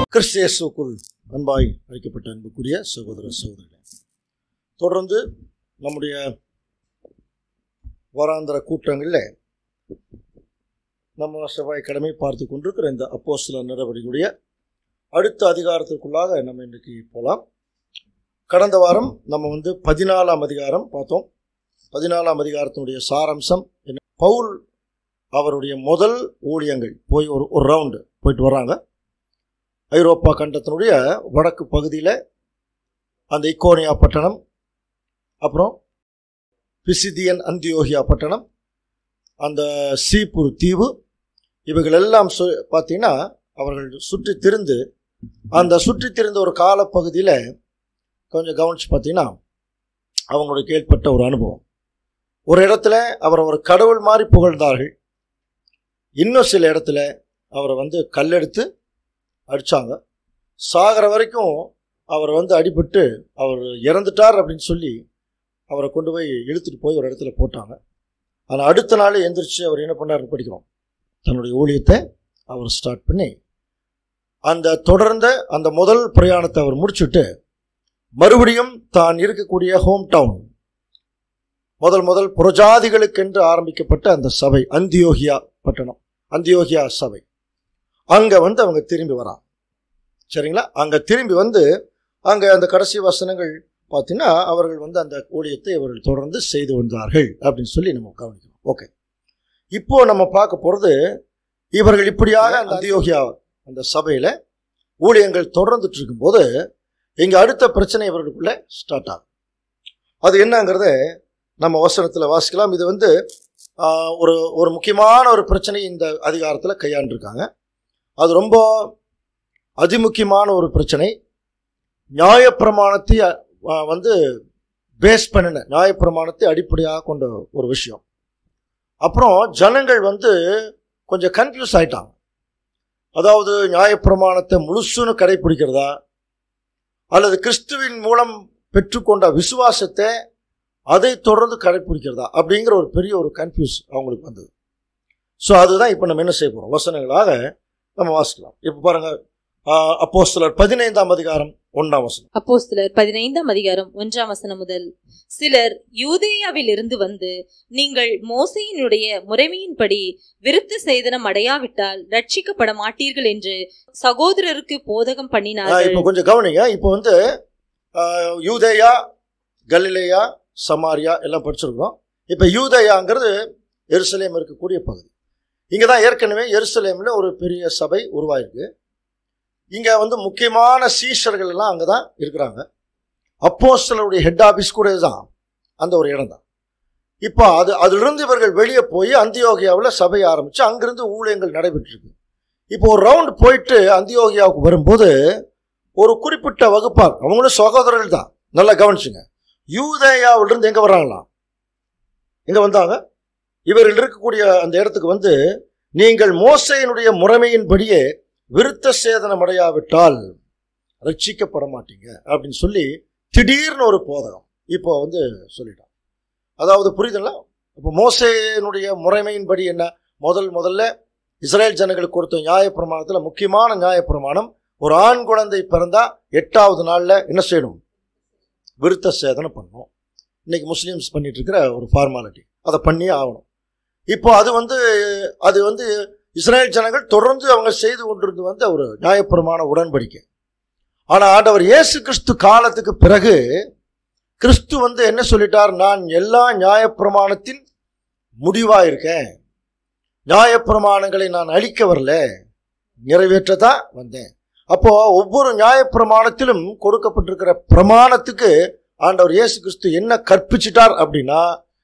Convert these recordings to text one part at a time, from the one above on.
கிறிஸ்தியேசுக்குள் அன்பாய் அழைக்கப்பட்ட அன்புக்குரிய சகோதர சகோதரிகளே தொடர்ந்து நம்முடைய வாராந்திர கூட்டங்களில் நம்ம செவ்வாய்க்கிழமை பார்த்து கொண்டிருக்கிற இந்த அப்போஸ்தல நடவடிக்கையுடைய அடுத்த அதிகாரத்திற்குள்ளாக நம்ம இன்றைக்கி போகலாம் கடந்த வாரம் நம்ம வந்து பதினாலாம் அதிகாரம் பார்த்தோம் பதினாலாம் அதிகாரத்தினுடைய சாராம்சம் என்ன பவுல் அவருடைய முதல் ஊழியங்கள் போய் ஒரு ஒரு ரவுண்டு போயிட்டு வராங்க ஐரோப்பா கண்டத்தினுடைய வடக்கு பகுதியில் அந்த இக்கோனியா பட்டணம் அப்புறம் பிசிதியன் அந்தியோகியா பட்டணம் அந்த சீப்பூர் தீவு இவைகள் எல்லாம் சு பார்த்தீங்கன்னா அவர்கள் சுற்றி திரிந்து அந்த சுற்றி திரிந்த ஒரு காலப்பகுதியில் கொஞ்சம் கவனிச்சு பார்த்தீங்கன்னா அவங்களுடைய கேள்விப்பட்ட ஒரு அனுபவம் ஒரு இடத்துல அவரை ஒரு கடவுள் மாதிரி புகழ்ந்தார்கள் இன்னும் சில இடத்துல அவரை வந்து கல்லெடுத்து அடித்தாங்க சாகிற வரைக்கும் அவர் வந்து அடிபட்டு அவர் இறந்துட்டார் அப்படின்னு சொல்லி அவரை கொண்டு போய் இழுத்துட்டு போய் ஒரு இடத்துல போட்டாங்க ஆனால் அடுத்த நாள் எந்திரிச்சு அவர் என்ன பண்ணாருன்னு படிக்கிறோம் தன்னுடைய ஊழியத்தை அவர் ஸ்டார்ட் பண்ணி அந்த தொடர்ந்த அந்த முதல் பிரயாணத்தை அவர் முடிச்சுட்டு மறுபடியும் தான் இருக்கக்கூடிய ஹோம் டவுன் முதல் முதல் புரஜாதிகளுக்கென்று ஆரம்பிக்கப்பட்ட அந்த சபை அந்தியோகியா பட்டணம் அந்தியோகியா சபை அங்கே வந்து அவங்க திரும்பி வராங்க சரிங்களா அங்கே திரும்பி வந்து அங்கே அந்த கடைசி வசனங்கள் பார்த்தீங்கன்னா அவர்கள் வந்து அந்த ஊழியத்தை அவர்கள் தொடர்ந்து செய்து வந்தார்கள் அப்படின்னு சொல்லி நம்ம கவனிக்கணும் ஓகே இப்போ நம்ம பார்க்க போகிறது இவர்கள் இப்படியாக அந்த அந்தியோகியா அந்த சபையில் ஊழியங்கள் தொடர்ந்துட்டு இருக்கும்போது இங்கே அடுத்த பிரச்சனை இவர்களுக்குள்ள ஸ்டார்ட் ஆகும் அது என்னங்கிறத நம்ம வசனத்தில் வாசிக்கலாம் இது வந்து ஆஹ், ஒரு ஒரு முக்கியமான ஒரு பிரச்சனை இந்த அதிகாரத்தில் கையாண்டிருக்காங்க அது ரொம்ப அதிமுக்கியமான ஒரு பிரச்சனை நியாயப்பிரமாணத்தை அஹ், வந்து பேஸ் பண்ணின நியாயப்பிரமாணத்தை அடிப்படையாக கொண்ட ஒரு விஷயம் அப்புறம் ஜனங்கள் வந்து கொஞ்சம் கன்ஃபியூஸ் ஆயிட்டாங்க அதாவது நியாயப்பிரமாணத்தை முழுசுன்னு கடைபிடிக்கிறதா அல்லது கிறிஸ்துவின் மூலம் பெற்றுக்கொண்ட விசுவாசத்தை அதை தொடர்ந்து கடைபிடிக்கிறதா அப்படிங்கிற ஒரு பெரிய ஒரு கன்ஃபியூஸ் அவங்களுக்கு வந்தது ஸோ அதுதான் இப்போ நம்ம என்ன செய்ய போகிறோம் வசனங்களாக நம்ம வாசிக்கலாம் இப்போ பாருங்க அப்போ சிலர் பதினைந்தாம் அதிகாரம் ஒன்றாம் வசனம் அப்போஸ்தலர் பதினைந்தாம் அதிகாரம் ஒன்றாம் வசனம் முதல் சிலர் யூதேயாவில் இருந்து வந்து நீங்கள் மோசையினுடைய முறைமையின்படி விருத்த சேதனம் அடையாவிட்டால் ரட்சிக்கப்பட மாட்டீர்கள் என்று சகோதரருக்கு போதகம் ஆ, பண்ணினார்கள் இப்போ கொஞ்சம் கவனிங்க இப்போ வந்து ஆ, யூதேயா கலிலேயா சமாரியா எல்லாம் படிச்சிருக்கோம் இப்போ யூதேயாங்கிறது எருசலேம் இருக்கக்கூடிய பகுதி இங்கே தான் ஏற்கனவே எருசலேமில் ஒரு பெரிய சபை உருவாயிருக்கு இங்கே வந்து முக்கியமான சீஷர்கள் எல்லாம் அங்கே தான் இருக்கிறாங்க அப்போஸ்தலருடைய ஹெட் ஆஃபீஸ் கூட இதுதான் அந்த ஒரு இடம் தான் இப்போ அது அதிலிருந்து இவர்கள் வெளியே போய் அந்தியோகியாவில் சபை ஆரம்பித்து அங்கிருந்து ஊழியங்கள் நடைபெற்றிருக்கு இப்போ ஒரு ரவுண்ட் போயிட்டு அந்தியோகியாவுக்கு வரும்போது ஒரு குறிப்பிட்ட வகுப்பார் அவங்களும் சகோதரர்கள் தான் நல்லா கவனிச்சுங்க யூதேயாவிலிருந்து எங்கே வர்றாங்களாம் எங்கே வந்தாங்க இவர்கள் இருக்கக்கூடிய அந்த இடத்துக்கு வந்து நீங்கள் மோசையினுடைய முறைமையின்படியே விருத்த சேதனம் அடையாவிட்டால் ரட்சிக்கப்பட மாட்டீங்க அப்படின்னு சொல்லி திடீர்னு ஒரு போதகம் இப்போ வந்து சொல்லிட்டான் அதாவது புரியுதுங்களா இப்போ மோசையினுடைய முறைமையின்படி என்ன முதல் முதல்ல இஸ்ரேல் ஜனங்களுக்கு கொடுத்த நியாயப்பிரமாணத்தில் முக்கியமான நியாயப்பிரமாணம் ஒரு ஆண் குழந்தை பிறந்தா எட்டாவது நாளில் என்ன செய்யணும் விருத்த சேதனை பண்ணணும் இன்னைக்கு முஸ்லீம்ஸ் பண்ணிட்டு இருக்கிற ஒரு ஃபார்மாலிட்டி அதை பண்ணியே ஆகணும் இப்போ அது வந்து அது வந்து இஸ்ரேல் ஜனங்கள் தொடர்ந்து அவங்க செய்து கொண்டிருந்து வந்த ஒரு நியாயப்பிரமாண உடன்படிக்கை ஆனால் ஆண்டவர் இயேசு கிறிஸ்து காலத்துக்கு பிறகு கிறிஸ்து வந்து என்ன சொல்லிட்டார் நான் எல்லா நியாயப்பிரமாணத்தின் முடிவாக இருக்கேன் நியாயப்பிரமாணங்களை நான் அழிக்க வரல நிறைவேற்றதான் வந்தேன் அப்போ ஒவ்வொரு நியாயப்பிரமாணத்திலும் கொடுக்கப்பட்டிருக்கிற பிரமாணத்துக்கு ஆண்டவர் இயேசு கிறிஸ்து என்ன கற்பிச்சிட்டார் அப்படின்னா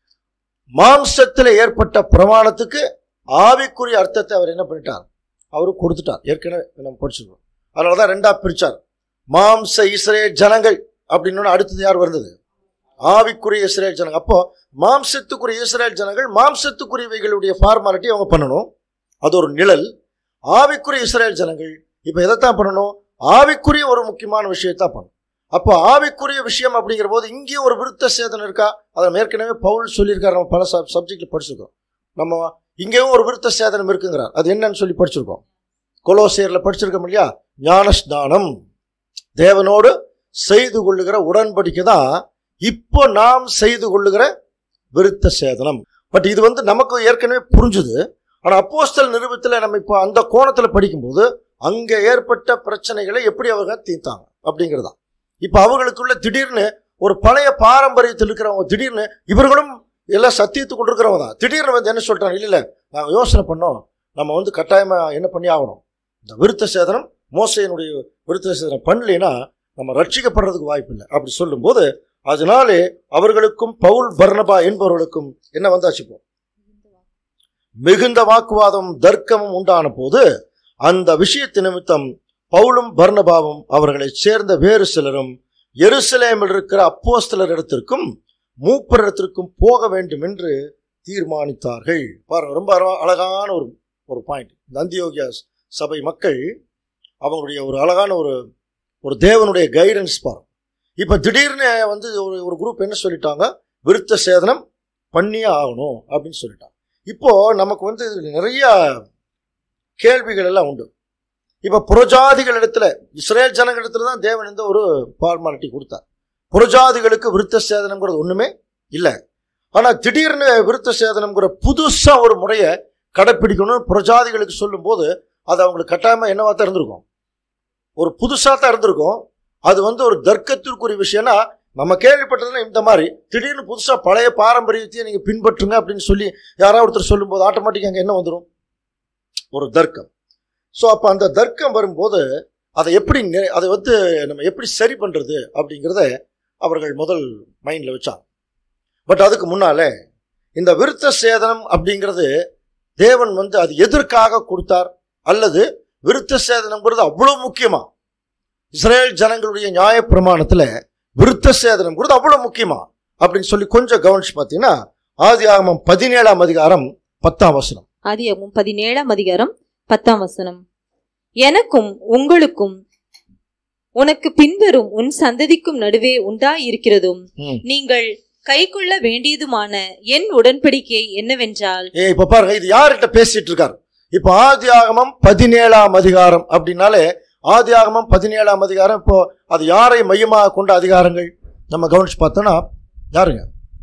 மாம்சத்தில் ஏற்பட்ட பிரமாணத்துக்கு ஆவிக்குரிய அர்த்தத்தை அவர் என்ன பண்ணிட்டார் அவர் கொடுத்துட்டார் ஏற்கனவே நம்ம படிச்சிருக்கோம் அதனால தான் ரெண்டா பிரிச்சார் மாம்ச இஸ்ரேல் ஜனங்கள் அப்படின்னு அடுத்தது யார் வந்தது ஆவிக்குரிய இஸ்ரேல் ஜனங்கள் அப்போ மாம்சத்துக்குரிய இஸ்ரேல் ஜனங்கள் மாம்சத்துக்குரியவைகளுடைய ஃபார்மாலிட்டி அவங்க பண்ணணும் அது ஒரு நிழல் ஆவிக்குரிய இஸ்ரேல் ஜனங்கள் இப்போ எதைத்தான் பண்ணணும் ஆவிக்குரிய ஒரு முக்கியமான விஷயத்தான் பண்ணணும் அப்போ ஆவிக்குரிய விஷயம் அப்படிங்கிற போது இங்கேயும் ஒரு விருத்த சேதனம் இருக்கா அதை நம்ம ஏற்கனவே பவுல் சொல்லியிருக்காரு நம்ம பல சப் சப்ஜெக்டில் படிச்சிருக்கோம் நம்ம இங்கேயும் ஒரு விருத்த சேதனம் இருக்குங்கிறார் அது என்னன்னு சொல்லி படிச்சிருக்கோம் கொலோசியர்ல படிச்சிருக்கோம் இல்லையா ஞானஸ்நானம் தேவனோடு செய்து கொள்ளுகிற உடன்படிக்கை தான் இப்போ நாம் செய்து கொள்ளுகிற விருத்த சேதனம் பட் இது வந்து நமக்கு ஏற்கனவே புரிஞ்சுது ஆனா அப்போஸ்தல் நிருபத்தில் நம்ம இப்போ அந்த கோணத்துல படிக்கும்போது அங்க ஏற்பட்ட பிரச்சனைகளை எப்படி அவங்க தீர்த்தாங்க அப்படிங்கிறதா இப்போ அவங்களுக்குள்ள திடீர்னு ஒரு பழைய பாரம்பரியத்தில் இருக்கிறவங்க திடீர்னு இவர்களும் எல்லாம் சத்தியத்துக்கு கொண்டிருக்கிறவங்க தான் திடீர்னு வந்து என்ன சொல்றாங்க இல்லை இல்லை நாங்கள் யோசனை பண்ணோம் நம்ம வந்து கட்டாயமா என்ன பண்ணி ஆகணும் இந்த விருத்த சேதனம் மோசையினுடைய விருத்த சேதனம் பண்ணலைன்னா நம்ம ரட்சிக்கப்படுறதுக்கு வாய்ப்பு இல்லை அப்படி சொல்லும்போது அதனாலே அவர்களுக்கும் பவுல் பர்னபா என்பவர்களுக்கும் என்ன வந்தாச்சு இப்போ மிகுந்த வாக்குவாதம் தர்க்கமும் உண்டான போது அந்த விஷயத்து நிமித்தம் பவுலும் பர்னபாவும் அவர்களைச் சேர்ந்த வேறு சிலரும் எருசலேமில் இருக்கிற அப்போஸ்தலர் இடத்திற்கும் மூப்பர் இடத்திற்கும் போக வேண்டும் என்று தீர்மானித்தார்கள் பாருங்க ரொம்ப அழ- அழகான ஒரு ஒரு பாயிண்ட் இந்த அந்தியோகியா சபை மக்கள் அவங்களுடைய ஒரு அழகான ஒரு ஒரு தேவனுடைய கைடன்ஸ் பாருங்க இப்போ திடீர்னு வந்து ஒரு ஒரு குரூப் என்ன சொல்லிட்டாங்க விருத்த சேதனம் பண்ணியே ஆகணும் அப்படின்னு சொல்லிட்டாங்க இப்போ நமக்கு வந்து இதுல நிறைய கேள்விகள் எல்லாம் உண்டு இப்போ புறஜாதிகள் இடத்துல இஸ்ரேல் ஜனங்களிடத்துல தான் தேவன் இந்த ஒரு ஃபார்மாலிட்டி கொடுத்தார் புறஜாதிகளுக்கு விருத்த சேதனம்ங்கிறது ஒண்ணுமே இல்லை ஆனா திடீர்னு விருத்த சேதனம்ங்கிற புதுசா ஒரு முறையை கடைப்பிடிக்கணும்னு புறஜாதிகளுக்கு சொல்லும்போது அது அவங்களுக்கு கட்டாயமா என்னவா தான் இருந்திருக்கும் ஒரு புதுசா தான் இருந்திருக்கும் அது வந்து ஒரு தர்க்கத்திற்குரிய விஷயம்னா நம்ம கேள்விப்பட்டதுன்னா இந்த மாதிரி திடீர்னு புதுசா பழைய பாரம்பரியத்தையே நீங்க பின்பற்றுங்க அப்படின்னு சொல்லி யாராவது ஒருத்தர் சொல்லும்போது ஆட்டோமேட்டிக்காக அங்கே என்ன வந்துடும் ஒரு தர்க்கம் ஸோ அப்போ அந்த தர்க்கம் வரும்போது அதை எப்படி நெ- அதை வந்து நம்ம எப்படி சரி பண்றது அப்படிங்கிறத அவர்கள் முதல் மைண்டில் வச்சாங்க பட் அதுக்கு முன்னாலே இந்த விருத்த சேதனம் அப்படிங்கிறது தேவன் வந்து அது எதற்காக கொடுத்தார் அல்லது விருத்த சேதனம்ங்கிறது அவ்வளவு முக்கியமா இஸ்ரேல் ஜனங்களுடைய நியாயப்பிரமாணத்துல விருத்த சேதனம்ங்கிறது அவ்வளவு முக்கியமா அப்படின்னு சொல்லி கொஞ்சம் கவனிச்சு பார்த்தீங்கன்னா ஆதி ஆகமம் பதினேழாம் அதிகாரம் பத்தாம் வசனம் ஆதியாகமம் பதினேழாம் அதிகாரம் பத்தாம் வசனம் எனக்கும் உங்களுக்கும் உனக்கு பின்வரும் உன் சந்ததிக்கும் நடுவே உண்டாயிருக்கிறதும் ம். நீங்கள் கைக்கொள்ள வேண்டியதுமான என் உடன்படிக்கை என்னவென்றால் ஏ இப்ப பாருங்க இது யார்கிட்ட பேசிட்டு இருக்கார் இப்ப ஆதி ஆகமம் பதினேழாம் அதிகாரம் அப்படின்னாலே ஆதி ஆகமம் பதினேழாம் அதிகாரம் இப்போ அது யாரை மையமாக கொண்ட அதிகாரங்கள் நம்ம கவனிச்சு பார்த்தோம்னா யாருங்க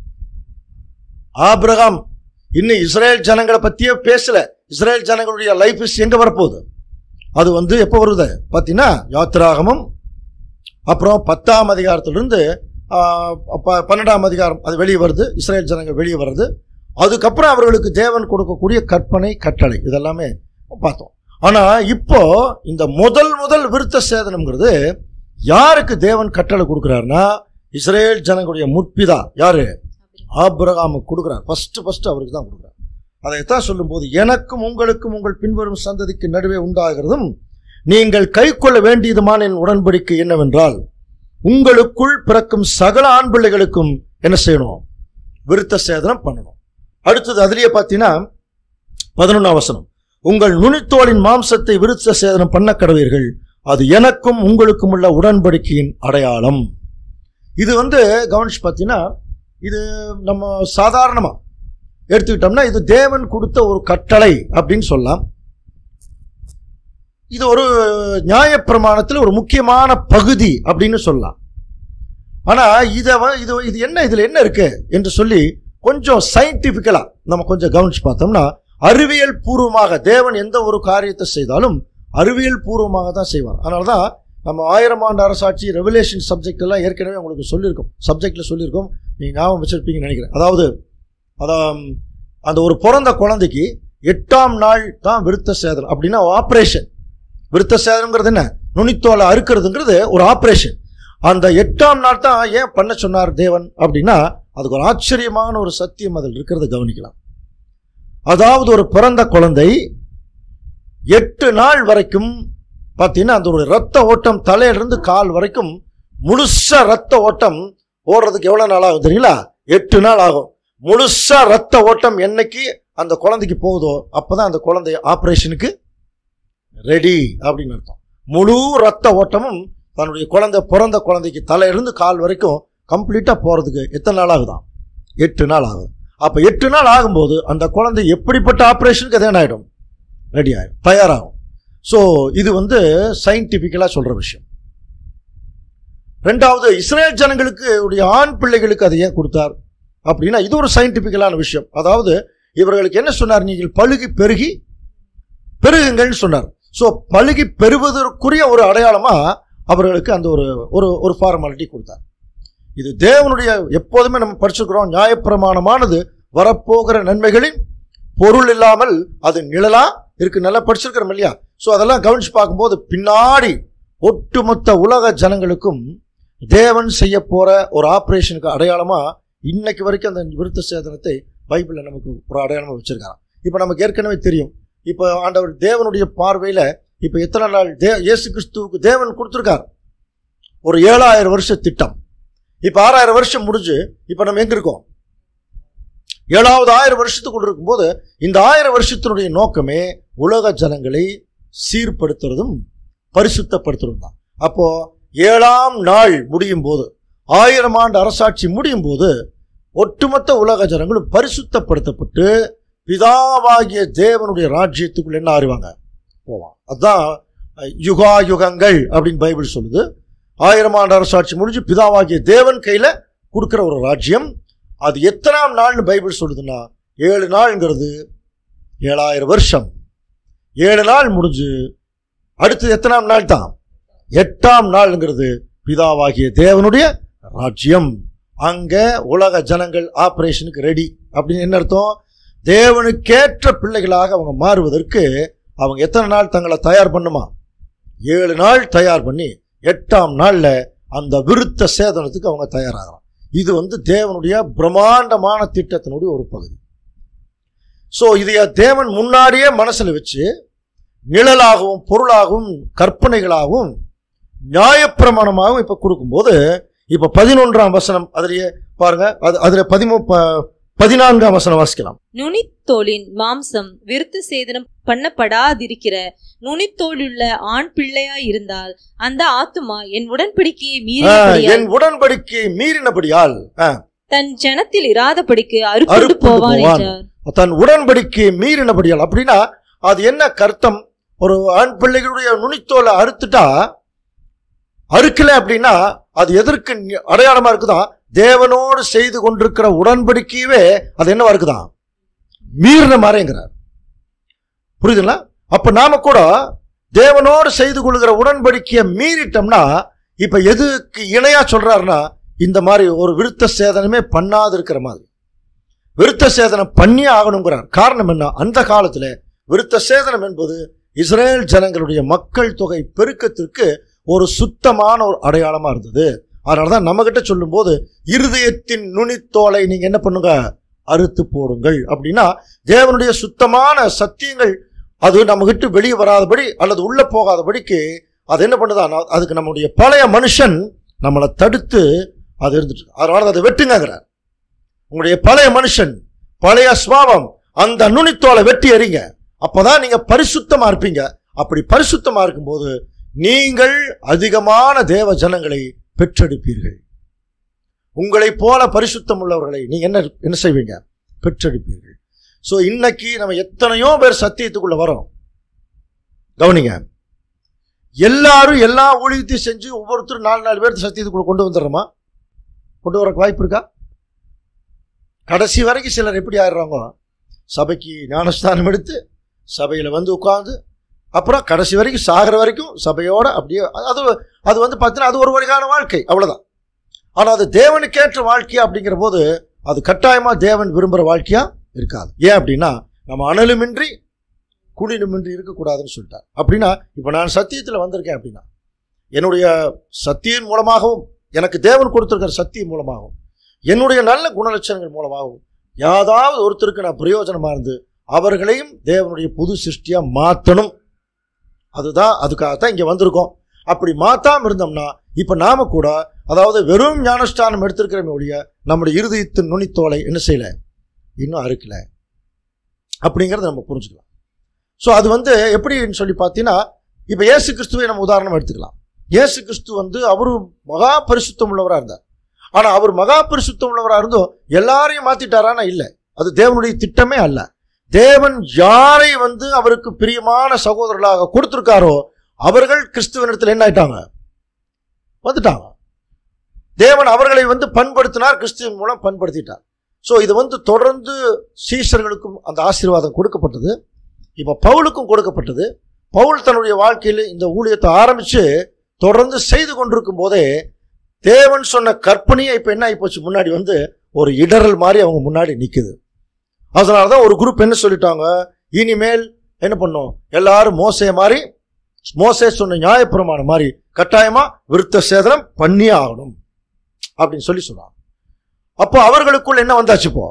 ஆபிரகாம் இன்னும் இஸ்ரேல் ஜனங்களை பத்தியே பேசல இஸ்ரேல் ஜனங்களுடைய லைஃப் இஸ் எங்க வரப்போகுது அது வந்து எப்போ வருது பார்த்தீங்கன்னா யாத்திராகமம் அப்புறம் பத்தாம் அதிகாரத்திலிருந்து ஆ, ப- பன்னெண்டாம் அதிகாரம் அது வெளியே வருது இஸ்ரேல் ஜனங்கள் வெளியே வருது அதுக்கப்புறம் அவர்களுக்கு தேவன் கொடுக்கக்கூடிய கற்பனை கட்டளை இதெல்லாமே பார்த்தோம் ஆனா இப்போ இந்த முதல் முதல் விருத்த சேதனம்ங்கிறது யாருக்கு தேவன் கட்டளை கொடுக்குறாருன்னா இஸ்ரேல் ஜனங்களுடைய முற்பிதா யாரு ஆபிரகாமுக்கு கொடுக்குறார் ஃபர்ஸ்ட் ஃபர்ஸ்ட் அவருக்கு தான் கொடுக்குறார் அதைத்தான் சொல்லும்போது எனக்கும் உங்களுக்கும் உங்கள் பின்வரும் சந்ததிக்கு நடுவே உண்டாகிறதும் நீங்கள் கைக்கொள்ள வேண்டியதுமான என் உடன்படிக்கை என்னவென்றால் உங்களுக்குள் பிறக்கும் சகல ஆண் பிள்ளைகளுக்கும் என்ன செய்யணும் விருத்த சேதனம் பண்ணணும் அடுத்தது அதுலயே பார்த்தீங்கன்னா பதினொன்றாம் வசனம் உங்கள் நுனித்தோலின் மாம்சத்தை விருத்த சேதனம் பண்ண கடவீர்கள் அது எனக்கும் உங்களுக்கும் உள்ள உடன்படிக்கையின் அடையாளம் இது வந்து கவனிச்சு பார்த்தீங்கன்னா இது நம்ம சாதாரணமா எடுத்துக்கிட்டோம்னா இது தேவன் கொடுத்த ஒரு கட்டளை அப்படின்னு சொல்லலாம் இது ஒரு நியாயப்பிரமாணத்தில் ஒரு முக்கியமான பகுதி அப்படின்னு சொல்லலாம் ஆனா இதை வ- இது இது என்ன இதுல என்ன இருக்கு என்று சொல்லி கொஞ்சம் சயின்டிபிக்கலா நம்ம கொஞ்சம் கவனிச்சு பார்த்தோம்னா அறிவியல் பூர்வமாக தேவன் எந்த ஒரு காரியத்தை செய்தாலும் அறிவியல் பூர்வமாக தான் செய்வார் அதனால தான் நம்ம ஆயிரம் ஆண்டு அரசாட்சி ரெவலேஷன் சப்ஜெக்ட் எல்லாம் ஏற்கனவே உங்களுக்கு சொல்லியிருக்கோம் சப்ஜெக்ட்ல சொல்லியிருக்கோம் நீங்க ஞாபகம் வச்சிருப்பீங்கன்னு நினைக்கிறேன் அதாவது அதான் அந்த ஒரு பிறந்த குழந்தைக்கு எட்டாம் நாள் தான் விருத்த சேதனம் அப்படின்னா ஆப்ரேஷன் விருத்த சேதனம்ங்கிறது என்ன நுனித்தோலை அறுக்கிறதுங்கிறது ஒரு ஆப்ரேஷன் அந்த எட்டாம் நாள் தான் ஏன் பண்ண சொன்னார் தேவன் அப்படின்னா அதுக்கு ஒரு ஆச்சரியமான ஒரு சத்தியம் அதில் இருக்கிறத கவனிக்கலாம் அதாவது ஒரு பிறந்த குழந்தை எட்டு நாள் வரைக்கும் பார்த்தீங்கன்னா அந்த ஒரு ரத்த ஓட்டம் தலையிலிருந்து கால் வரைக்கும் முழுசா ரத்த ஓட்டம் ஓடுறதுக்கு எவ்வளவு நாள் ஆகும் தெரியுங்களா எட்டு நாள் ஆகும் முழுசா ரத்த ஓட்டம் என்னைக்கு அந்த குழந்தைக்கு போகுதோ அப்பதான் அந்த குழந்தை ஆபரேஷனுக்கு ரெடி அப்படின்னு அர்த்தம் முழு ரத்த ஓட்டமும் தன்னுடைய குழந்தை பிறந்த குழந்தைக்கு தலையிலிருந்து கால் வரைக்கும் கம்ப்ளீட்டா போறதுக்கு எத்தனை நாள் ஆகுதாம் எட்டு நாள் ஆகுது அப்ப எட்டு நாள் ஆகும்போது அந்த குழந்தை எப்படிப்பட்ட ஆபரேஷனுக்கு அது என்ன ஆயிடும் ரெடி ஆயிடும் தயாராகும் ஸோ இது வந்து சயின்டிஃபிக்கலாக சொல்கிற விஷயம் ரெண்டாவது இஸ்ரேல் ஜனங்களுக்கு உடைய ஆண் பிள்ளைகளுக்கு அதை ஏன் கொடுத்தார் அப்படின்னா இது ஒரு சயின்டிஃபிக்கலான விஷயம் அதாவது இவர்களுக்கு என்ன சொன்னார் நீங்கள் பழுகி பெருகி பெருகுங்கள்னு சொன்னார் ஸோ பழுகி பெறுவதற்குரிய ஒரு அடையாளமா அவர்களுக்கு அந்த ஒரு ஒரு ஒரு ஃபார்மாலிட்டி கொடுத்தார் இது தேவனுடைய எப்போதுமே நம்ம படிச்சிருக்கிறோம் நியாயப்பிரமாணமானது வரப்போகிற நன்மைகளின் பொருள் இல்லாமல் அது நிழலா இருக்கு நல்லா படிச்சிருக்கிறோம் இல்லையா ஸோ அதெல்லாம் கவனிச்சு பார்க்கும்போது பின்னாடி ஒட்டுமொத்த உலக ஜனங்களுக்கும் தேவன் செய்ய போற ஒரு ஆபரேஷனுக்கு அடையாளமா இன்னைக்கு வரைக்கும் அந்த விருத்த சேதனத்தை பைபிளில் நமக்கு ஒரு அடையாளமா வச்சிருக்காங்க இப்போ நமக்கு ஏற்கனவே தெரியும் இப்போ ஆண்டவர் தேவனுடைய பார்வையில இப்போ எத்தனை நாள் தே இயேசு கிறிஸ்துவுக்கு தேவன் கொடுத்துருக்கார் ஒரு ஏழாயிரம் வருஷ திட்டம் இப்போ ஆறாயிரம் வருஷம் முடிஞ்சு இப்போ நம்ம எங்க இருக்கோம் ஏழாவது ஆயிரம் வருஷத்துக்குள்ள இருக்கும்போது இந்த ஆயிரம் வருஷத்தினுடைய நோக்கமே உலக ஜனங்களை சீர்படுத்துறதும் பரிசுத்தப்படுத்துறதும் தான் அப்போ ஏழாம் நாள் முடியும் போது ஆயிரம் ஆண்டு அரசாட்சி முடியும் போது ஒட்டுமொத்த உலக ஜனங்களும் பரிசுத்தப்படுத்தப்பட்டு பிதாவாகிய தேவனுடைய ராஜ்யத்துக்குள்ள என்ன அறிவாங்க போவான் அதுதான் அஹ், யுகா யுகங்கள் அப்படின்னு பைபிள் சொல்லுது ஆயிரம் ஆண்டு அரசாட்சி முடிஞ்சு பிதாவாகிய தேவன் கையில கொடுக்கிற ஒரு ராஜ்யம் அது எத்தனாம் நாள்னு பைபிள் சொல்லுதுன்னா ஏழு நாள்ங்கிறது ஏழாயிரம் வருஷம் ஏழு நாள் முடிஞ்சு அடுத்து எத்தனாம் நாள் தான் எட்டாம் நாள்ங்கிறது பிதாவாகிய தேவனுடைய ராஜ்யம் அங்க உலக ஜனங்கள் ஆபரேஷனுக்கு ரெடி அப்படின்னு என்ன அர்த்தம் தேவனுக்கேற்ற பிள்ளைகளாக அவங்க மாறுவதற்கு அவங்க எத்தனை நாள் தங்களை தயார் பண்ணுமா ஏழு நாள் தயார் பண்ணி எட்டாம் நாள்ல அந்த விருத்த சேதனத்துக்கு அவங்க தயாராகலாம் இது வந்து தேவனுடைய பிரம்மாண்டமான திட்டத்தினுடைய ஒரு பகுதி ஸோ இதைய தேவன் முன்னாடியே மனசுல வச்சு நிழலாகவும் பொருளாகவும் கற்பனைகளாகவும் நியாயப்பிரமாணமாகவும் இப்ப கொடுக்கும்போது இப்ப பதினொன்றாம் வசனம் அதிலேயே பாருங்க அது அதுல பதிமூ ப- பதினான்காம் வசனம் வாசிக்கலாம் நுனித்தோலின் மாம்சம் விருத்து சேதனம் பண்ணப்படாதிருக்கிற நுனித்தோலுள்ள ஆண் பிள்ளையா இருந்தால் அந்த ஆத்துமா என் உடன்படிக்கையை ஆ, மீறினபடியால் என் உடன்படிக்கை மீறினபடியால் ஆ, தன் ஜனத்தில் இராதபடிக்கு அறுப்புண்டு அறுப்புண்டு போவான் போவான். என்றார் தன் உடன்படிக்கை மீறினபடியால் அப்படின்னா அது என்ன கர்த்தம் ஒரு ஆண் பிள்ளைகளுடைய நுனித்தோலை அறுத்துட்டா அறுக்கல அப்படின்னா அது எதற்கு நி- அடையாளமா இருக்குதா தேவனோடு செய்து கொண்டிருக்கிற உடன்படிக்கையவே அது என்னவா இருக்குதான் மீறின மாதிரிங்கிறார் புரியுதுங்களா அப்ப நாம கூட தேவனோடு செய்து கொள்கிற உடன்படிக்கையை மீறிட்டோம்னா இப்ப எதுக்கு இணையா சொல்றாருன்னா இந்த மாதிரி ஒரு விருத்த சேதனமே பண்ணாது இருக்கிற மாதிரி விருத்த சேதனம் பண்ணியே ஆகணுங்கிறார் காரணம் என்ன அந்த காலத்துல விருத்த சேதனம் என்பது இஸ்ரேல் ஜனங்களுடைய மக்கள் தொகை பெருக்கத்திற்கு ஒரு சுத்தமான ஒரு அடையாளமா இருந்தது அதனாலதான் நம்ம கிட்ட சொல்லும்போது இருதயத்தின் நுனித்தோலை நீங்க என்ன பண்ணுங்க அறுத்து போடுங்கள் அப்படின்னா தேவனுடைய சுத்தமான சத்தியங்கள் அது நம்ம கிட்ட வெளியே வராதபடி அல்லது உள்ள போகாதபடிக்கு அது என்ன பண்ணுதா அதுக்கு நம்முடைய பழைய மனுஷன் நம்மளை தடுத்து அது இருந்துட்டு இருக்கு. அதனால அதை வெட்டுங்கிறார் உங்களுடைய பழைய மனுஷன் பழைய சுவாபம் அந்த நுனித்தோலை வெட்டி எறிங்க அப்பதான் நீங்க பரிசுத்தமா இருப்பீங்க அப்படி பரிசுத்தமா இருக்கும்போது நீங்கள் அதிகமான தேவ ஜனங்களை பெற்றெடுப்பீர்கள் உங்களை போல பரிசுத்தம் உள்ளவர்களை நீங்க என்ன என்ன செய்வீங்க பெற்றெடுப்பீர்கள் ஸோ இன்னைக்கு நம்ம எத்தனையோ பேர் சத்தியத்துக்குள்ள வரோம் கவனிங்க எல்லாரும் எல்லா ஊழியத்தையும் செஞ்சு ஒவ்வொருத்தரும் நாலு நாலு பேர் சத்தியத்துக்குள்ள கொண்டு வந்துடுறோமா கொண்டு வரக்கு வாய்ப்பு இருக்கா கடைசி வரைக்கும் சிலர் எப்படி ஆயிடுறாங்க சபைக்கு ஞானஸ்தானம் எடுத்து சபையில் வந்து உட்கார்ந்து அப்புறம் கடைசி வரைக்கும் சாகிற வரைக்கும் சபையோட அப்படியே அது அது வந்து பார்த்தீங்கன்னா அது ஒரு வகையான வாழ்க்கை அவ்வளவுதான் ஆனால் அது தேவனுக்கேற்ற வாழ்க்கையா அப்படிங்கிற போது அது கட்டாயமாக தேவன் விரும்புகிற வாழ்க்கையா இருக்காது ஏன் அப்படின்னா நம்ம அனலுமின்றி குளிருமின்றி இருக்கக்கூடாதுன்னு சொல்லிட்டார் அப்படின்னா இப்போ நான் சத்தியத்தில் வந்திருக்கேன் அப்படின்னா என்னுடைய சத்தியின் மூலமாகவும் எனக்கு தேவன் கொடுத்திருக்கிற சத்தியம் மூலமாகவும் என்னுடைய நல்ல குணலட்சணங்கள் மூலமாகவும் யாதாவது ஒருத்தருக்கு நான் பிரயோஜனமா இருந்து அவர்களையும் தேவனுடைய புது சிருஷ்டியா மாற்றணும் அதுதான் அதுக்காகத்தான் இங்க வந்திருக்கோம் அப்படி மாத்தாம இருந்தோம்னா இப்ப நாம கூட அதாவது வெறும் ஞானஸ்தானம் எடுத்திருக்கிறோமே ஒழிய நம்முடைய இருதயத்தின் நுனித்தோலை என்ன செய்யல இன்னும் அறுக்கல அப்படிங்கிறத நம்ம புரிஞ்சுக்கலாம் ஸோ அது வந்து எப்படின்னு சொல்லி பார்த்தீங்கன்னா இப்போ இயேசு கிறிஸ்துவை நம்ம உதாரணம் எடுத்துக்கலாம் இயேசு கிறிஸ்து வந்து அவரு மகா பரிசுத்தம் உள்ளவராக இருந்தார் ஆனா அவர் மகா பரிசுத்தம் உள்ளவராக இருந்தும் எல்லாரையும் மாத்திட்டாரானா இல்லை அது தேவனுடைய திட்டமே அல்ல தேவன் யாரை வந்து அவருக்கு பிரியமான சகோதரர்களாக கொடுத்திருக்காரோ அவர்கள் கிறிஸ்துவனிடத்தில் என்ன ஆயிட்டாங்க வந்துட்டாங்க தேவன் அவர்களை வந்து பண்படுத்தினார் கிறிஸ்துவின் மூலம் பண்படுத்திட்டார் ஸோ இது வந்து தொடர்ந்து சீஷர்களுக்கும் அந்த ஆசீர்வாதம் கொடுக்கப்பட்டது இப்போ பவுலுக்கும் கொடுக்கப்பட்டது பவுல் தன்னுடைய வாழ்க்கையில் இந்த ஊழியத்தை ஆரம்பித்து தொடர்ந்து செய்து கொண்டிருக்கும் போதே தேவன் சொன்ன கற்பனையை இப்போ என்ன ஆகிப்போச்சு முன்னாடி வந்து ஒரு இடரல் மாதிரி அவங்க முன்னாடி நிற்குது அதனால தான் ஒரு குரூப் என்ன சொல்லிட்டாங்க இனிமேல் என்ன பண்ணோம் எல்லாரும் மோசே மாதிரி மோசே சொன்ன நியாயப்பிரமாணம் மாதிரி கட்டாயமா விருத்த சேதனம் பண்ணியே ஆகணும் அப்படின்னு சொல்லி சொன்னாங்க அப்போ அவர்களுக்குள்ள என்ன வந்தாச்சு இப்போ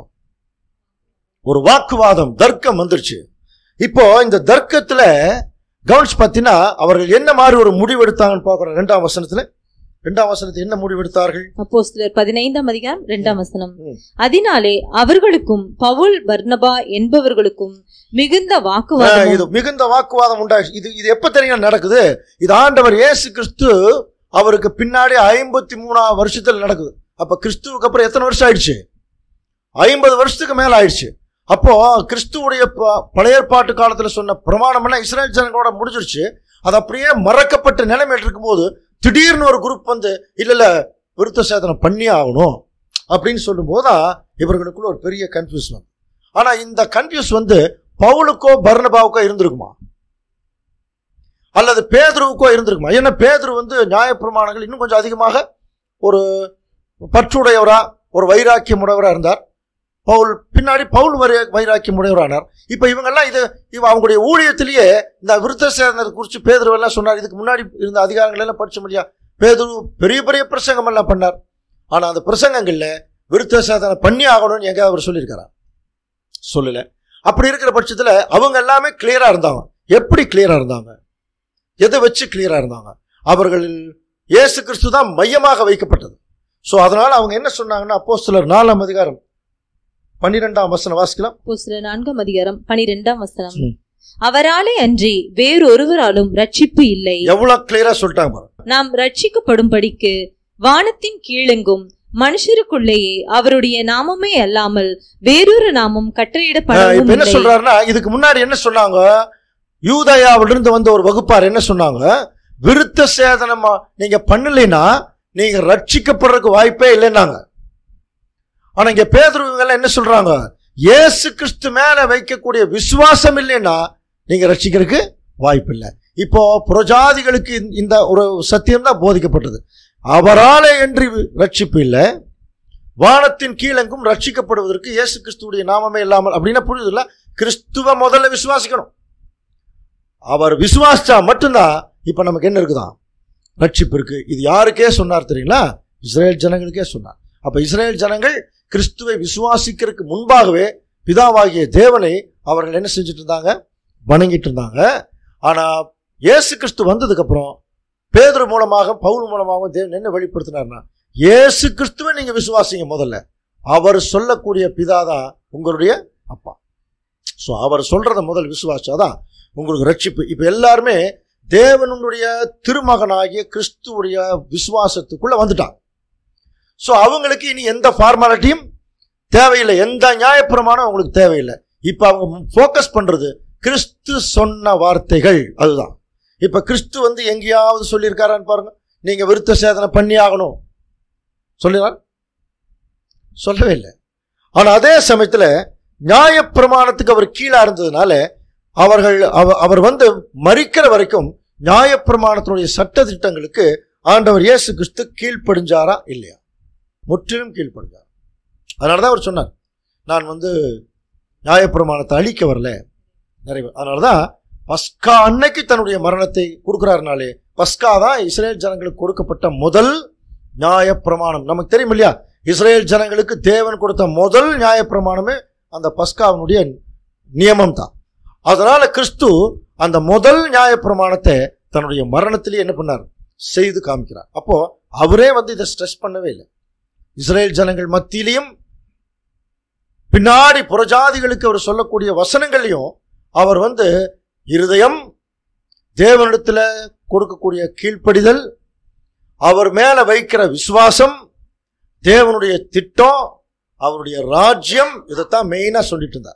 ஒரு வாக்குவாதம் தர்க்கம் வந்துருச்சு இப்போ இந்த தர்க்கத்துல கவனிச்சு பார்த்தீங்கன்னா அவர்கள் என்ன மாதிரி ஒரு முடிவு எடுத்தாங்கன்னு பார்க்குறோம் ரெண்டாம் வசனத்துல ரெண்டாம் வசனத்தை என்ன முடிவு எடுத்தார்கள் அப்போஸ்தலர் பதினைந்தாம் அதிகாரம் இரண்டாம் வசனம் ம். அதனாலே அவர்களுக்கும் பவுல் பர்னபா என்பவர்களுக்கும் மிகுந்த ஆஹ், வாக்குவாதமும் இது மிகுந்த வாக்குவாதம் உண்டாச்சு இது இது எப்ப தெரியும் நடக்குது இது ஆண்டவர் இயேசு கிறிஸ்து அவருக்கு பின்னாடி ஐம்பத்தி மூணாவது வருஷத்துல நடக்குது அப்ப கிறிஸ்துவுக்கு அப்புறம் எத்தனை வருஷம் ஆயிடுச்சு ஐம்பது வருஷத்துக்கு மேல ஆயிடுச்சு அப்போ கிறிஸ்துவுடைய ப- பழைய ஏற்பாட்டு காலத்துல சொன்ன பிரமாணம் எல்லாம் இஸ்ரேல் ஜனங்களோட முடிஞ்சிருச்சு அது அப்படியே மறக்கப்பட்ட நிலைமையில் இருக்கும்போது திடீர்னு ஒரு குரூப் வந்து இல்ல இல்ல விருத்த சேதனம் பண்ணி ஆகணும் அப்படின்னு சொல்லும்போது தான் இவர்களுக்குள்ள ஒரு பெரிய கன்ஃபியூஷன் ஆனா இந்த கன்ஃபியூஸ் வந்து பவுலுக்கோ பர்னபாவுக்கோ இருந்திருக்குமா அல்லது பேதுருவுக்கோ இருந்திருக்குமா ஏன்னா பேதுரு வந்து நியாயப்பிரமாணங்கள் இன்னும் கொஞ்சம் அதிகமாக ஒரு பற்றுடையவரா ஒரு வைராக்கியம் உடையவரா இருந்தார் பவுல் பின்னாடி பவுல் வரை வைராக்கியம் உடையவரானார் இப்போ இவங்கெல்லாம் இது இவ அவங்களுடைய ஊழியத்திலேயே இந்த விருத்த சேதனத்தை குறித்து பேதுரு எல்லாம் சொன்னார் இதுக்கு முன்னாடி இருந்த அதிகாரங்கள் எல்லாம் படிச்ச முடியா பேதுரு பெரிய பெரிய பிரசங்கம் எல்லாம் பண்ணார் ஆனால் அந்த பிரசங்கங்கள்ல விருத்த சேதனை பண்ணி ஆகணும்னு எங்க அவர் சொல்லியிருக்கிறார் சொல்லல அப்படி இருக்கிற பட்சத்தில் அவங்க எல்லாமே கிளியரா இருந்தாங்க எப்படி கிளியரா இருந்தாங்க எதை வச்சு கிளியரா இருந்தாங்க அவர்கள் இயேசு கிறிஸ்து தான் மையமாக வைக்கப்பட்டது ஸோ அதனால அவங்க என்ன சொன்னாங்கன்னா அப்போ சிலர் நாலாம் அதிகாரம் பன்னிரெண்டாம் வசனம் வாசிக்கலாம் அப்போஸ்தலர் நான்காம் அதிகாரம் பனிரெண்டாம் வசனம் ம். அவராலே அன்றி வேறொருவராலும் ரட்சிப்பு இல்லை எவ்வளவு கிளியரா சொல்லிட்டாங்க பாருங்க நாம் ரட்சிக்கப்படும்படிக்கு வானத்தின் கீழெங்கும் மனுஷருக்குள்ளேயே அவருடைய நாமமே அல்லாமல் வேறொரு நாமம் ஆஹ் கட்டளையிடப்படவும் இப்ப என்ன இல்லை. சொல்றாருன்னா இதுக்கு முன்னாடி என்ன சொன்னாங்க யூதயாவிலிருந்து வந்த ஒரு வகுப்பார் என்ன சொன்னாங்க விருத்த சேதனமா நீங்க பண்ணலைன்னா நீங்க ரட்சிக்கப்படுறதுக்கு வாய்ப்பே இல்லைன்னாங்க ஆனா இங்க பேதுருவங்க என்ன சொல்றாங்க இயேசு கிறிஸ்து மேல வைக்கக்கூடிய விசுவாசம் இல்லைன்னா நீங்க ரட்சிக்கிறதுக்கு வாய்ப்பு இல்லை இப்போ புரஜாதிகளுக்கு இந்த- இந்த ஒரு சத்தியம் தான் போதிக்கப்பட்டது அவராலே என்று ரட்சிப்பு இல்லை வானத்தின் கீழெங்கும் ரட்சிக்கப்படுவதற்கு இயேசு கிறிஸ்துவுடைய நாமமே இல்லாமல் அப்படின்னா புரியுதுல்ல கிறிஸ்துவ முதல்ல விசுவாசிக்கணும் அவர் விசுவாசிச்சா மட்டும்தான் இப்ப நமக்கு என்ன இருக்குதான் ரட்சிப்பு இருக்கு இது யாருக்கே சொன்னார் தெரியுங்களா இஸ்ரேல் ஜனங்களுக்கே சொன்னார் அப்ப இஸ்ரேல் ஜனங்கள் கிறிஸ்துவை விசுவாசிக்கிறதுக்கு முன்பாகவே பிதாவாகிய தேவனை அவர்கள் என்ன செஞ்சுட்டு இருந்தாங்க வணங்கிட்டு இருந்தாங்க ஆனா இயேசு கிறிஸ்து வந்ததுக்கு அப்புறம் பேதுரு மூலமாக பவுல் மூலமாகவும் தேவன் என்ன வெளிப்படுத்தினார்னா இயேசு கிறிஸ்துவை நீங்க விசுவாசிங்க முதல்ல அவர் சொல்லக்கூடிய பிதா தான் உங்களுடைய அப்பா ஸோ அவர் சொல்றத முதல் விசுவாசாதான் உங்களுக்கு ரட்சிப்பு இப்போ எல்லாருமே தேவனுடைய திருமகனாகிய கிறிஸ்துவுடைய விசுவாசத்துக்குள்ள வந்துட்டாங்க ஸோ அவங்களுக்கு இனி எந்த ஃபார்மாலிட்டியும் தேவையில்லை எந்த நியாயப்பிரமாணம் அவங்களுக்கு தேவையில்லை இப்போ அவங்க ஃபோக்கஸ் பண்றது கிறிஸ்து சொன்ன வார்த்தைகள் அதுதான் இப்போ கிறிஸ்து வந்து எங்கேயாவது சொல்லியிருக்காரான்னு பாருங்க நீங்க விருத்த சேதனை பண்ணி ஆகணும் சொல்லினார் சொல்லவே இல்லை ஆனா அதே சமயத்துல நியாயப்பிரமாணத்துக்கு அவர் கீழே இருந்ததுனால அவர்கள் அவ- அவர் வந்து மறிக்கிற வரைக்கும் நியாயப்பிரமாணத்தினுடைய சட்ட திட்டங்களுக்கு ஆண்டவர் இயேசு கிறிஸ்து கீழ்ப்படிஞ்சாரா இல்லையா முற்றிலும் கீழ்ப்படிஞ்சார் அதனால தான் அவர் சொன்னார் நான் வந்து நியாயப்பிரமாணத்தை அழிக்க வரல நிறைவு அதனால தான் பஸ்கா அன்னைக்கு தன்னுடைய மரணத்தை கொடுக்குறாருனாலே பஸ்கா தான் இஸ்ரேல் ஜனங்களுக்கு கொடுக்கப்பட்ட முதல் நியாயப்பிரமாணம் நமக்கு தெரியும் இல்லையா இஸ்ரேல் ஜனங்களுக்கு தேவன் கொடுத்த முதல் நியாயப்பிரமாணமே அந்த பஸ்காவினுடைய நியமம் தான் அதனால கிறிஸ்து அந்த முதல் நியாயப்பிரமாணத்தை தன்னுடைய மரணத்திலேயே என்ன பண்ணார் செய்து காமிக்கிறார் அப்போ அவரே வந்து இதை ஸ்ட்ரெஸ் பண்ணவே இல்லை இஸ்ரேல் ஜனங்கள் மத்தியிலையும் பின்னாடி புறஜாதிகளுக்கு அவர் சொல்லக்கூடிய வசனங்களையும் அவர் வந்து இருதயம் தேவனிடத்துல கொடுக்கக்கூடிய கீழ்ப்படிதல் அவர் மேல வைக்கிற விசுவாசம் தேவனுடைய திட்டம் அவருடைய ராஜ்யம் இதைத்தான் மெயினா சொல்லிட்டு இருந்தார்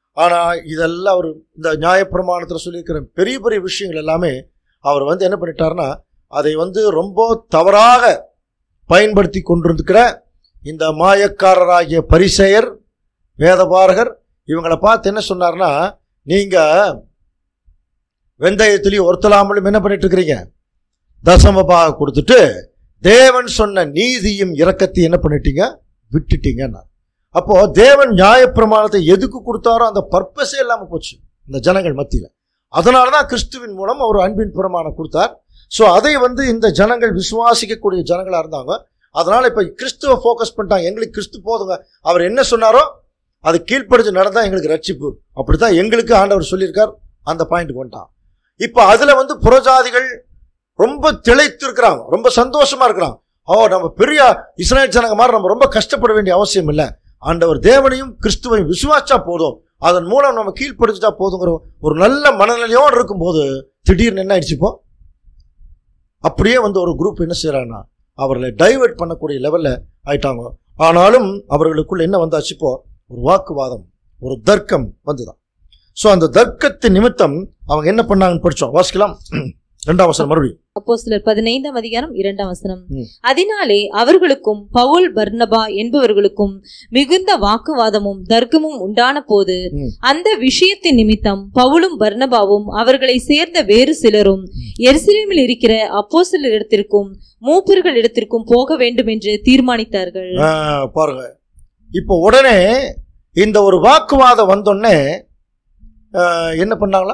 ஆனால் இதெல்லாம் அவர் இந்த நியாயப்பிரமாணத்தில் சொல்லியிருக்கிற பெரிய பெரிய விஷயங்கள் எல்லாமே அவர் வந்து என்ன பண்ணிட்டாருன்னா அதை வந்து ரொம்ப தவறாக பயன்படுத்தி கொண்டிருக்கிற இந்த மாயக்காரராகிய பரிசெயர் வேதபாரகர் இவங்களை பார்த்து என்ன சொன்னார்னா நீங்கள் வெந்தயத்திலையும் ஒருத்தலாமலும் என்ன பண்ணிட்டு இருக்கிறீங்க தசமபாக கொடுத்துட்டு தேவன் சொன்ன நீதியும் இரக்கத்தையும் என்ன பண்ணிட்டீங்க விட்டுட்டீங்கன்னா அப்போ தேவன் நியாயப்பிரமாணத்தை எதுக்கு கொடுத்தாரோ அந்த பர்பஸே இல்லாமல் போச்சு இந்த ஜனங்கள் மத்தியில் அதனால தான் கிறிஸ்துவின் மூலம் அவர் அன்பின் பிரமாணம் கொடுத்தார் ஸோ அதை வந்து இந்த ஜனங்கள் விசுவாசிக்கக்கூடிய ஜனங்களாக இருந்தாங்க அதனால இப்போ கிறிஸ்துவை ஃபோக்கஸ் பண்ணிட்டாங்க எங்களுக்கு கிறிஸ்து போதுங்க அவர் என்ன சொன்னாரோ அது கீழ்ப்படிஞ்சு நடந்தால் எங்களுக்கு ரட்சிப்பு அப்படித்தான் எங்களுக்கு ஆண்டவர் சொல்லியிருக்கார் அந்த பாயிண்ட்டுக்கு வந்துட்டான் இப்போ அதில் வந்து புறஜாதிகள் ரொம்ப திளைத்து இருக்கிறாங்க ரொம்ப சந்தோஷமா இருக்கிறாங்க ஓ நம்ம பெரிய இஸ்ரேல் ஜனங்க மாதிரி நம்ம ரொம்ப கஷ்டப்பட வேண்டிய அவசியம் இல்லை ஆண்டவர் தேவனையும் கிறிஸ்துவையும் விசுவாச்சா போதும் அதன் மூலம் நம்ம கீழ்ப்படுத்திட்டா போதுங்கிற ஒரு நல்ல மனநிலையோடு இருக்கும்போது திடீர்னு என்ன ஆயிடுச்சு இப்போ அப்படியே வந்து ஒரு குரூப் என்ன செய்யறாங்கன்னா அவர்களை டைவர்ட் பண்ணக்கூடிய லெவல்ல ஆயிட்டாங்க ஆனாலும் அவர்களுக்குள்ள என்ன வந்தாச்சு இப்போ ஒரு வாக்குவாதம் ஒரு தர்க்கம் வந்துதான் ஸோ அந்த தர்க்கத்தின் நிமித்தம் அவங்க என்ன பண்ணாங்கன்னு படிச்சோம் வாசிக்கலாம் ரெண்டாம் வசனம் மறுபடியும் அப்போ சிலர் பதினைந்தாம் அதிகாரம் இரண்டாம் வசனம் ம். அதனாலே அவர்களுக்கும் பவுல் பர்னபா என்பவர்களுக்கும் மிகுந்த வாக்குவாதமும் தர்க்கமும் உண்டான போது ம். அந்த விஷயத்தின் நிமித்தம் பவுலும் பர்னபாவும் அவர்களை சேர்ந்த வேறு சிலரும் எருசலேமில் இருக்கிற அப்போஸ்தலர் இடத்திற்கும் மூப்பர்கள் இடத்திற்கும் போக வேண்டும் என்று தீர்மானித்தார்கள் ஆ, பாருங்க இப்போ உடனே இந்த ஒரு வாக்குவாதம் வந்தோடனே ஆ, என்ன பண்ணாங்களா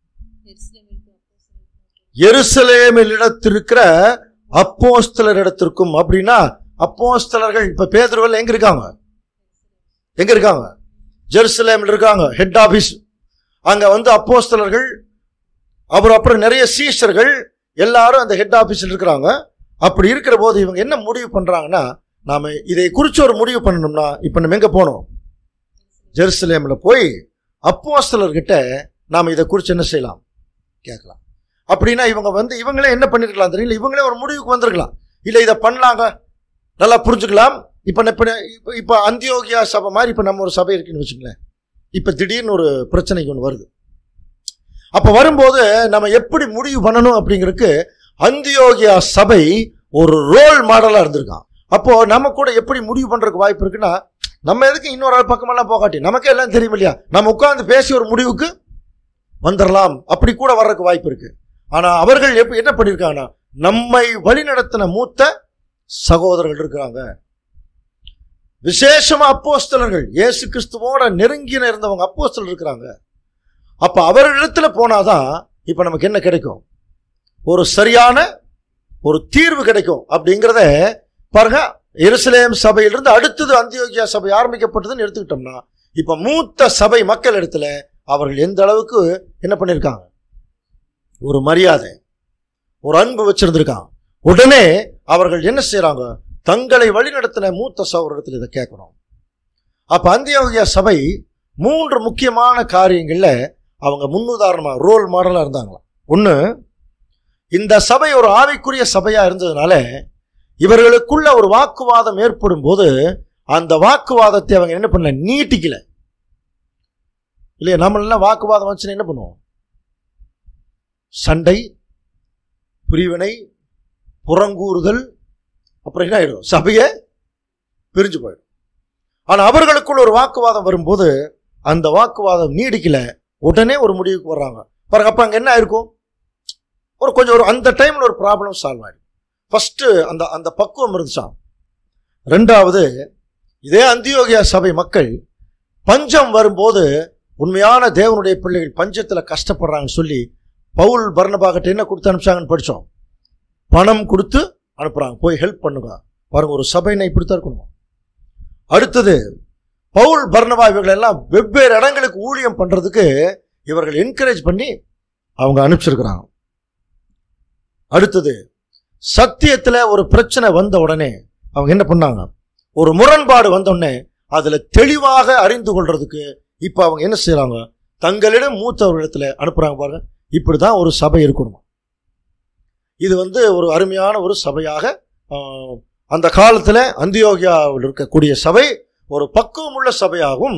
எருசலேமில் இடத்திருக்கிற அப்போஸ்தலர் இடத்திற்கும் அப்படின்னா அப்போஸ்தலர்கள் இப்ப பேதுருவில் எங்க இருக்காங்க எங்க இருக்காங்க ஜெருசலேமில் இருக்காங்க ஹெட் ஆபீஸ் அங்க வந்து அப்போஸ்தலர்கள் அப்புறம் அப்புறம் நிறைய சீஷர்கள் எல்லாரும் அந்த ஹெட் ஆபீஸில் இருக்கிறாங்க அப்படி இருக்கிற போது இவங்க என்ன முடிவு பண்றாங்கன்னா நாம இதை குறித்து ஒரு முடிவு பண்ணணும்னா இப்போ நம்ம எங்க போனோம் ஜெருசலேமில் போய் அப்போஸ்தலர்கிட்ட நாம் இதை குறித்து என்ன செய்யலாம் கேட்கலாம் அப்படின்னா இவங்க வந்து இவங்களே என்ன பண்ணிருக்கலாம் தெரியல இவங்களே ஒரு முடிவுக்கு வந்திருக்கலாம் இல்லை இதை பண்ணலாங்க நல்லா புரிஞ்சுக்கலாம் இப்போ இப்போ இப்போ இப்போ அந்தியோகியா சபை மாதிரி இப்போ நம்ம ஒரு சபை இருக்குன்னு வச்சுங்களேன் இப்போ திடீர்னு ஒரு பிரச்சனைக்கு ஒன்று வருது அப்போ வரும்போது நம்ம எப்படி முடிவு பண்ணணும் அப்படிங்கிறதுக்கு அந்தியோகியா சபை ஒரு ரோல் மாடலாக இருந்திருக்கான் அப்போ நம்ம கூட எப்படி முடிவு பண்றதுக்கு வாய்ப்பு இருக்குன்னா நம்ம எதுக்கு இன்னொரு ஆள் பக்கமெல்லாம் போகாட்டி நமக்கே எல்லாம் தெரியும் இல்லையா நம்ம உட்கார்ந்து பேசி ஒரு முடிவுக்கு வந்துடலாம் அப்படி கூட வர்றதுக்கு வாய்ப்பு இருக்கு ஆனா அவர்கள் எப்ப என்ன பண்ணியிருக்காங்கன்னா நம்மை வழிநடத்தின மூத்த சகோதரர்கள் இருக்கிறாங்க விசேஷமா அப்போஸ்தலர்கள் இயேசு கிறிஸ்துவோட நெருங்கின இருந்தவங்க அப்போஸ்தலர் இருக்கிறாங்க அப்ப அவர்களிடத்துல போனாதான் இப்ப நமக்கு என்ன கிடைக்கும் ஒரு சரியான ஒரு தீர்வு கிடைக்கும் அப்படிங்கிறத பாருங்க எருசலேம் சபையிலிருந்து அடுத்தது அந்தியோகியா சபை ஆரம்பிக்கப்பட்டதுன்னு எடுத்துக்கிட்டோம்னா இப்ப மூத்த சபை மக்கள் இடத்துல அவர்கள் எந்த அளவுக்கு என்ன பண்ணியிருக்காங்க ஒரு மரியாதை ஒரு அன்பு வச்சிருந்திருக்காங்க உடனே அவர்கள் என்ன செய்றாங்க தங்களை வழிநடத்தின மூத்த சகோதரத்தில் இதை கேட்கணும் அப்ப அந்தியோகியா சபை மூன்று முக்கியமான காரியங்கள்ல அவங்க முன்னுதாரணமா ரோல் மாடலா இருந்தாங்களாம் ஒன்று இந்த சபை ஒரு ஆவிக்குரிய சபையா இருந்ததுனால இவர்களுக்குள்ள ஒரு வாக்குவாதம் ஏற்படும் போது அந்த வாக்குவாதத்தை அவங்க என்ன பண்ணல நீட்டிக்கல இல்லையா நம்ம எல்லாம் வாக்குவாதம் வந்துச்சுன்னா என்ன பண்ணுவோம் சண்டை பிரிவினை புறங்கூறுதல் அப்புறம் என்ன ஆயிடும் சபையை பிரிஞ்சு போயிடும் ஆனா அவர்களுக்குள்ள ஒரு வாக்குவாதம் வரும்போது அந்த வாக்குவாதம் நீடிக்கல உடனே ஒரு முடிவுக்கு வர்றாங்க பாருங்க அப்ப அங்க என்ன ஆயிருக்கும் ஒரு கொஞ்சம் ஒரு அந்த டைம்ல ஒரு ப்ராப்ளம் சால்வ் ஆயிடும் ஃபர்ஸ்ட் அந்த அந்த பக்குவம் இருந்துச்சாம் ரெண்டாவது இதே அந்தியோகியா சபை மக்கள் பஞ்சம் வரும்போது உண்மையான தேவனுடைய பிள்ளைகள் பஞ்சத்துல கஷ்டப்படுறாங்கன்னு சொல்லி பவுல் பர்ணபாகிட்ட என்ன கொடுத்து அனுப்பிச்சாங்கன்னு படிச்சோம் பணம் கொடுத்து அனுப்புறாங்க போய் ஹெல்ப் பண்ணுங்க பாருங்க ஒரு சபைனை இப்படித்தான் இருக்கணும் அடுத்தது பவுல் பர்ணபா இவர்கள் எல்லாம் வெவ்வேறு இடங்களுக்கு ஊழியம் பண்றதுக்கு இவர்கள் என்கரேஜ் பண்ணி அவங்க அனுப்பிச்சிருக்கிறாங்க அடுத்தது சத்தியத்துல ஒரு பிரச்சனை வந்த உடனே அவங்க என்ன பண்ணாங்க ஒரு முரண்பாடு வந்த உடனே அதுல தெளிவாக அறிந்து கொள்றதுக்கு இப்ப அவங்க என்ன செய்றாங்க தங்களிடம் மூத்தவர்களிடத்துல அனுப்புறாங்க பாருங்க இப்படிதான் ஒரு சபை இருக்கணும் இது வந்து ஒரு அருமையான ஒரு சபையாக ஆஹ், அந்த காலத்துல அந்தியோகியாவில் இருக்கக்கூடிய சபை ஒரு பக்குவமுள்ள சபையாகவும்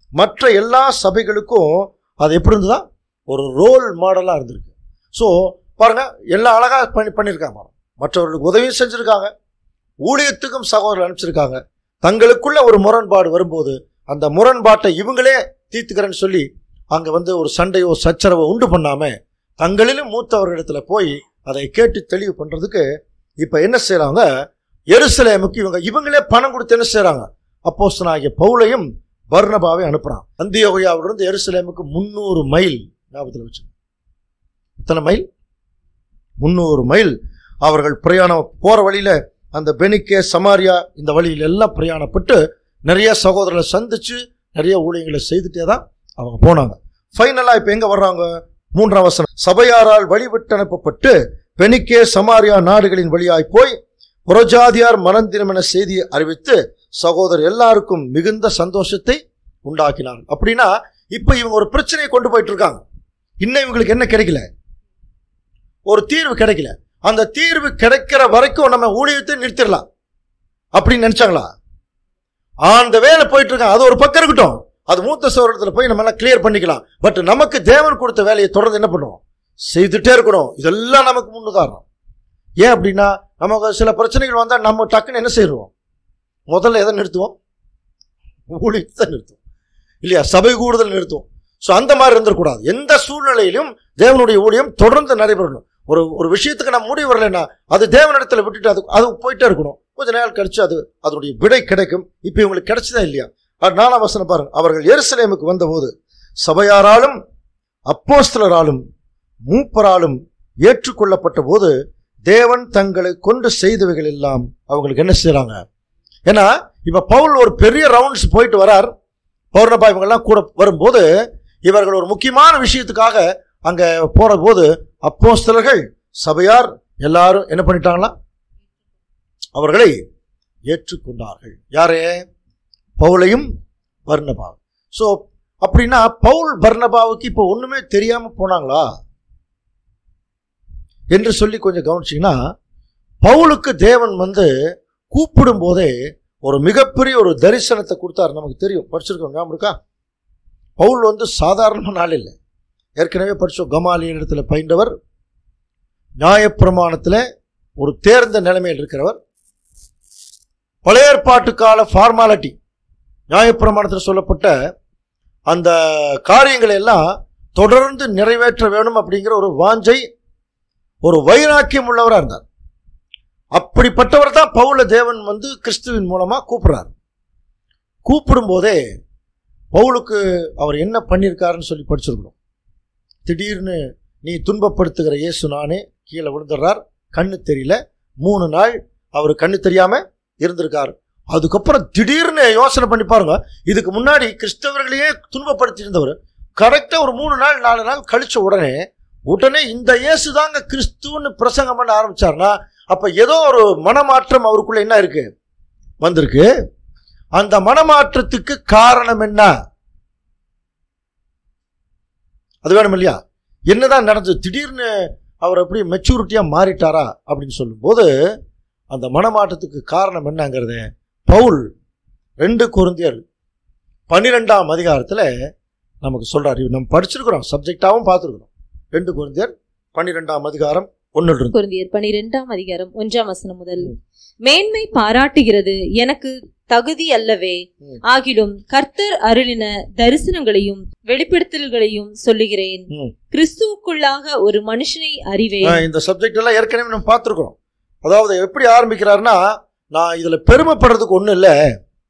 மற்ற எல்லா சபைகளுக்கும் அது எப்படி இருந்ததா ஒரு ரோல் மாடலாக இருந்திருக்கு ஸோ பாருங்க எல்லாம் அழகாக பண்ணி பண்ணியிருக்காங்க பாருங்க. மற்றவர்களுக்கு உதவியும் செஞ்சுருக்காங்க ஊழியத்துக்கும் சகோதரர் அனுப்பிச்சிருக்காங்க தங்களுக்குள்ள ஒரு முரண்பாடு வரும்போது அந்த முரண்பாட்டை இவங்களே தீர்த்துக்கிறேன்னு சொல்லி அங்கே வந்து ஒரு சண்டையோ சச்சரவோ உண்டு பண்ணாம தங்களிலும் மூத்தவர்களிடத்துல போய் அதை கேட்டு தெளிவு பண்ணுறதுக்கு இப்போ என்ன செய்கிறாங்க எருசலேமுக்கு இவங்க இவங்களே பணம் கொடுத்து என்ன செய்கிறாங்க அப்போஸ்தலனாகிய பவுலையும் பர்னபாவை அனுப்புகிறான் அந்தியோகையாவிலிருந்து எருசலேமுக்கு முந்நூறு மைல் ஞாபகத்தில் வச்சு எத்தனை மைல் முந்நூறு மைல் அவர்கள் பிரயாணம் போகிற வழியில் அந்த பெனிக்கே சமாரியா இந்த வழியில எல்லாம் பிரயாணப்பட்டு நிறைய சகோதரர்களை சந்திச்சு நிறைய ஊழியங்களை செய்துட்டே தான் அவங்க போனாங்க ஃபைனலாக இப்போ எங்கே வர்றாங்க மூன்றாம் வசனம் சபையாரால் வழிவிட்டு அனுப்பப்பட்டு பெனிக்கே சமாரியா நாடுகளின் வழியாய் போய் புறஜாதியார் மனம் திருமண செய்தியை அறிவித்து சகோதரர் எல்லாருக்கும் மிகுந்த சந்தோஷத்தை உண்டாக்கினார் அப்படின்னா இப்போ இவங்க ஒரு பிரச்சனையை கொண்டு போயிட்டு இருக்காங்க இன்னும் இவங்களுக்கு என்ன கிடைக்கல ஒரு தீர்வு கிடைக்கல அந்த தீர்வு கிடைக்கிற வரைக்கும் நம்ம ஊழியத்தை நிறுத்திடலாம் அப்படின்னு நினைச்சாங்களா அந்த வேலை போயிட்டு இருக்காங்க அது ஒரு பக்கம் இருக்கட்டும் அது மூத்த சோரத்தில் போய் நம்ம எல்லாம் கிளியர் பண்ணிக்கலாம் பட் நமக்கு தேவன் கொடுத்த வேலையை தொடர்ந்து என்ன பண்ணுவோம் செய்துட்டே இருக்கணும் இதெல்லாம் நமக்கு முன்னுதாரணம் ஏன் அப்படின்னா நமக்கு சில பிரச்சனைகள் வந்தால் நம்ம டக்குன்னு என்ன செய்வோம் முதல்ல எதை நிறுத்துவோம் ஊழியத்தை நிறுத்துவோம் இல்லையா சபை கூடுதல் நிறுத்துவோம் ஸோ அந்த மாதிரி இருந்துடக்கூடாது எந்த சூழ்நிலையிலும் தேவனுடைய ஊழியம் தொடர்ந்து நடைபெறணும் ஒரு ஒரு விஷயத்துக்கு நம்ம முடிவு வரலைன்னா அது தேவனிடத்தில் விட்டுட்டு அது அது போயிட்டே இருக்கணும் கொஞ்ச நேரம் கழிச்சு அது அதனுடைய விடை கிடைக்கும் இப்போ இவங்களுக்கு கிடைச்சதா இல்லையா அது நாலாம் வசனம் பாருங்க அவர்கள் எருசலேமுக்கு வந்தபோது சபையாராலும் அப்போஸ்தலராலும் மூப்பராலும் ஏற்றுக்கொள்ளப்பட்ட போது தேவன் தங்களை கொண்டு செய்தவைகள் எல்லாம் அவங்களுக்கு என்ன செய்றாங்க ஏன்னா இப்ப பவுல் ஒரு பெரிய ரவுண்ட்ஸ் போயிட்டு வரார் பௌர்ணபா இவங்கெல்லாம் கூட வரும்போது இவர்கள் ஒரு முக்கியமான விஷயத்துக்காக அங்க போற போது அப்போஸ்தலர்கள் சபையார் எல்லாரும் என்ன பண்ணிட்டாங்களா அவர்களை ஏற்றுக்கொண்டார்கள் யாரே பவுலையும் பர்ணபா ஸோ அப்படின்னா பவுல் பர்ணபாவுக்கு இப்போ ஒண்ணுமே தெரியாம போனாங்களா என்று சொல்லி கொஞ்சம் கவனிச்சிங்கன்னா பவுலுக்கு தேவன் வந்து கூப்பிடும் போதே ஒரு மிகப்பெரிய ஒரு தரிசனத்தை கொடுத்தாரு நமக்கு தெரியும் படிச்சிருக்கோம் ஞாபகம் இருக்கா பவுல் வந்து சாதாரணமான ஆள் இல்லை ஏற்கனவே படிச்சோம் கமாலியின் இடத்துல பயின்றவர் நியாயப்பிரமாணத்தில் ஒரு தேர்ந்த நிலைமையில் இருக்கிறவர் பழைய ஏற்பாட்டு கால ஃபார்மாலிட்டி நியாயப்பிரமாணத்தில் சொல்லப்பட்ட அந்த காரியங்களை எல்லாம் தொடர்ந்து நிறைவேற்ற வேணும் அப்படிங்கிற ஒரு வாஞ்சை ஒரு வைராக்கியம் உள்ளவராக இருந்தார் அப்படிப்பட்டவர் தான் பவுல தேவன் வந்து கிறிஸ்துவின் மூலமாக கூப்பிடுறார் கூப்பிடும் போதே பவுலுக்கு அவர் என்ன பண்ணியிருக்காருன்னு சொல்லி படிச்சிருக்கணும் திடீர்னு நீ துன்பப்படுத்துகிற இயேசு நானே கீழே விழுந்துடுறார் கண்ணு தெரியல மூணு நாள் அவர் கண்ணு தெரியாம இருந்திருக்கார் அதுக்கப்புறம் திடீர்னு யோசனை பண்ணி பாருங்க இதுக்கு முன்னாடி கிறிஸ்தவர்களையே துன்பப்படுத்தி இருந்தவர் கரெக்டாக ஒரு மூணு நாள் நாலு நாள் கழிச்ச உடனே உடனே இந்த இயேசு தாங்க கிறிஸ்துன்னு பிரசங்கம் பண்ண ஆரம்பிச்சார்னா அப்ப ஏதோ ஒரு மனமாற்றம் அவருக்குள்ள என்ன இருக்கு வந்திருக்கு அந்த மனமாற்றத்துக்கு காரணம் என்ன அது வேணும் இல்லையா என்னதான் நடந்தது திடீர்னு அவர் எப்படி மெச்சூரிட்டியா மாறிட்டாரா அப்படின்னு சொல்லும்போது அந்த மனமாற்றத்துக்கு காரணம் என்னங்கிறத பவுல் ரெண்டு குருந்தியர் பன்னிரெண்டாம் அதிகாரத்தில் நமக்கு சொல்றாரு இது நம்ம படிச்சிருக்கிறோம் சப்ஜெக்டாகவும் பார்த்துருக்குறோம் ரெண்டு குருந்தியர் பன்னிரெண்டாம் அதிகாரம் ஒன்னு இருந்து கொரிந்தியர் பனிரெண்டாம் அதிகாரம் ஒன்றாம் வசனம் முதல் மேன்மை பாராட்டுகிறது எனக்கு தகுதி அல்லவே ம். ஆகிலும் கர்த்தர் அருளின தரிசனங்களையும் வெளிப்படுத்தல்களையும் சொல்லுகிறேன் ம். கிறிஸ்துவுக்குள்ளாக ஒரு மனுஷனை அறிவேன் ஆஹ் இந்த சப்ஜெக்ட் எல்லாம் ஏற்கனவே நம்ம பார்த்துருக்குறோம் அதாவது எப்படி ஆரம்பிக்கிறாருன்னா நான் இதுல பெருமைப்படுறதுக்கு ஒன்றும் இல்லை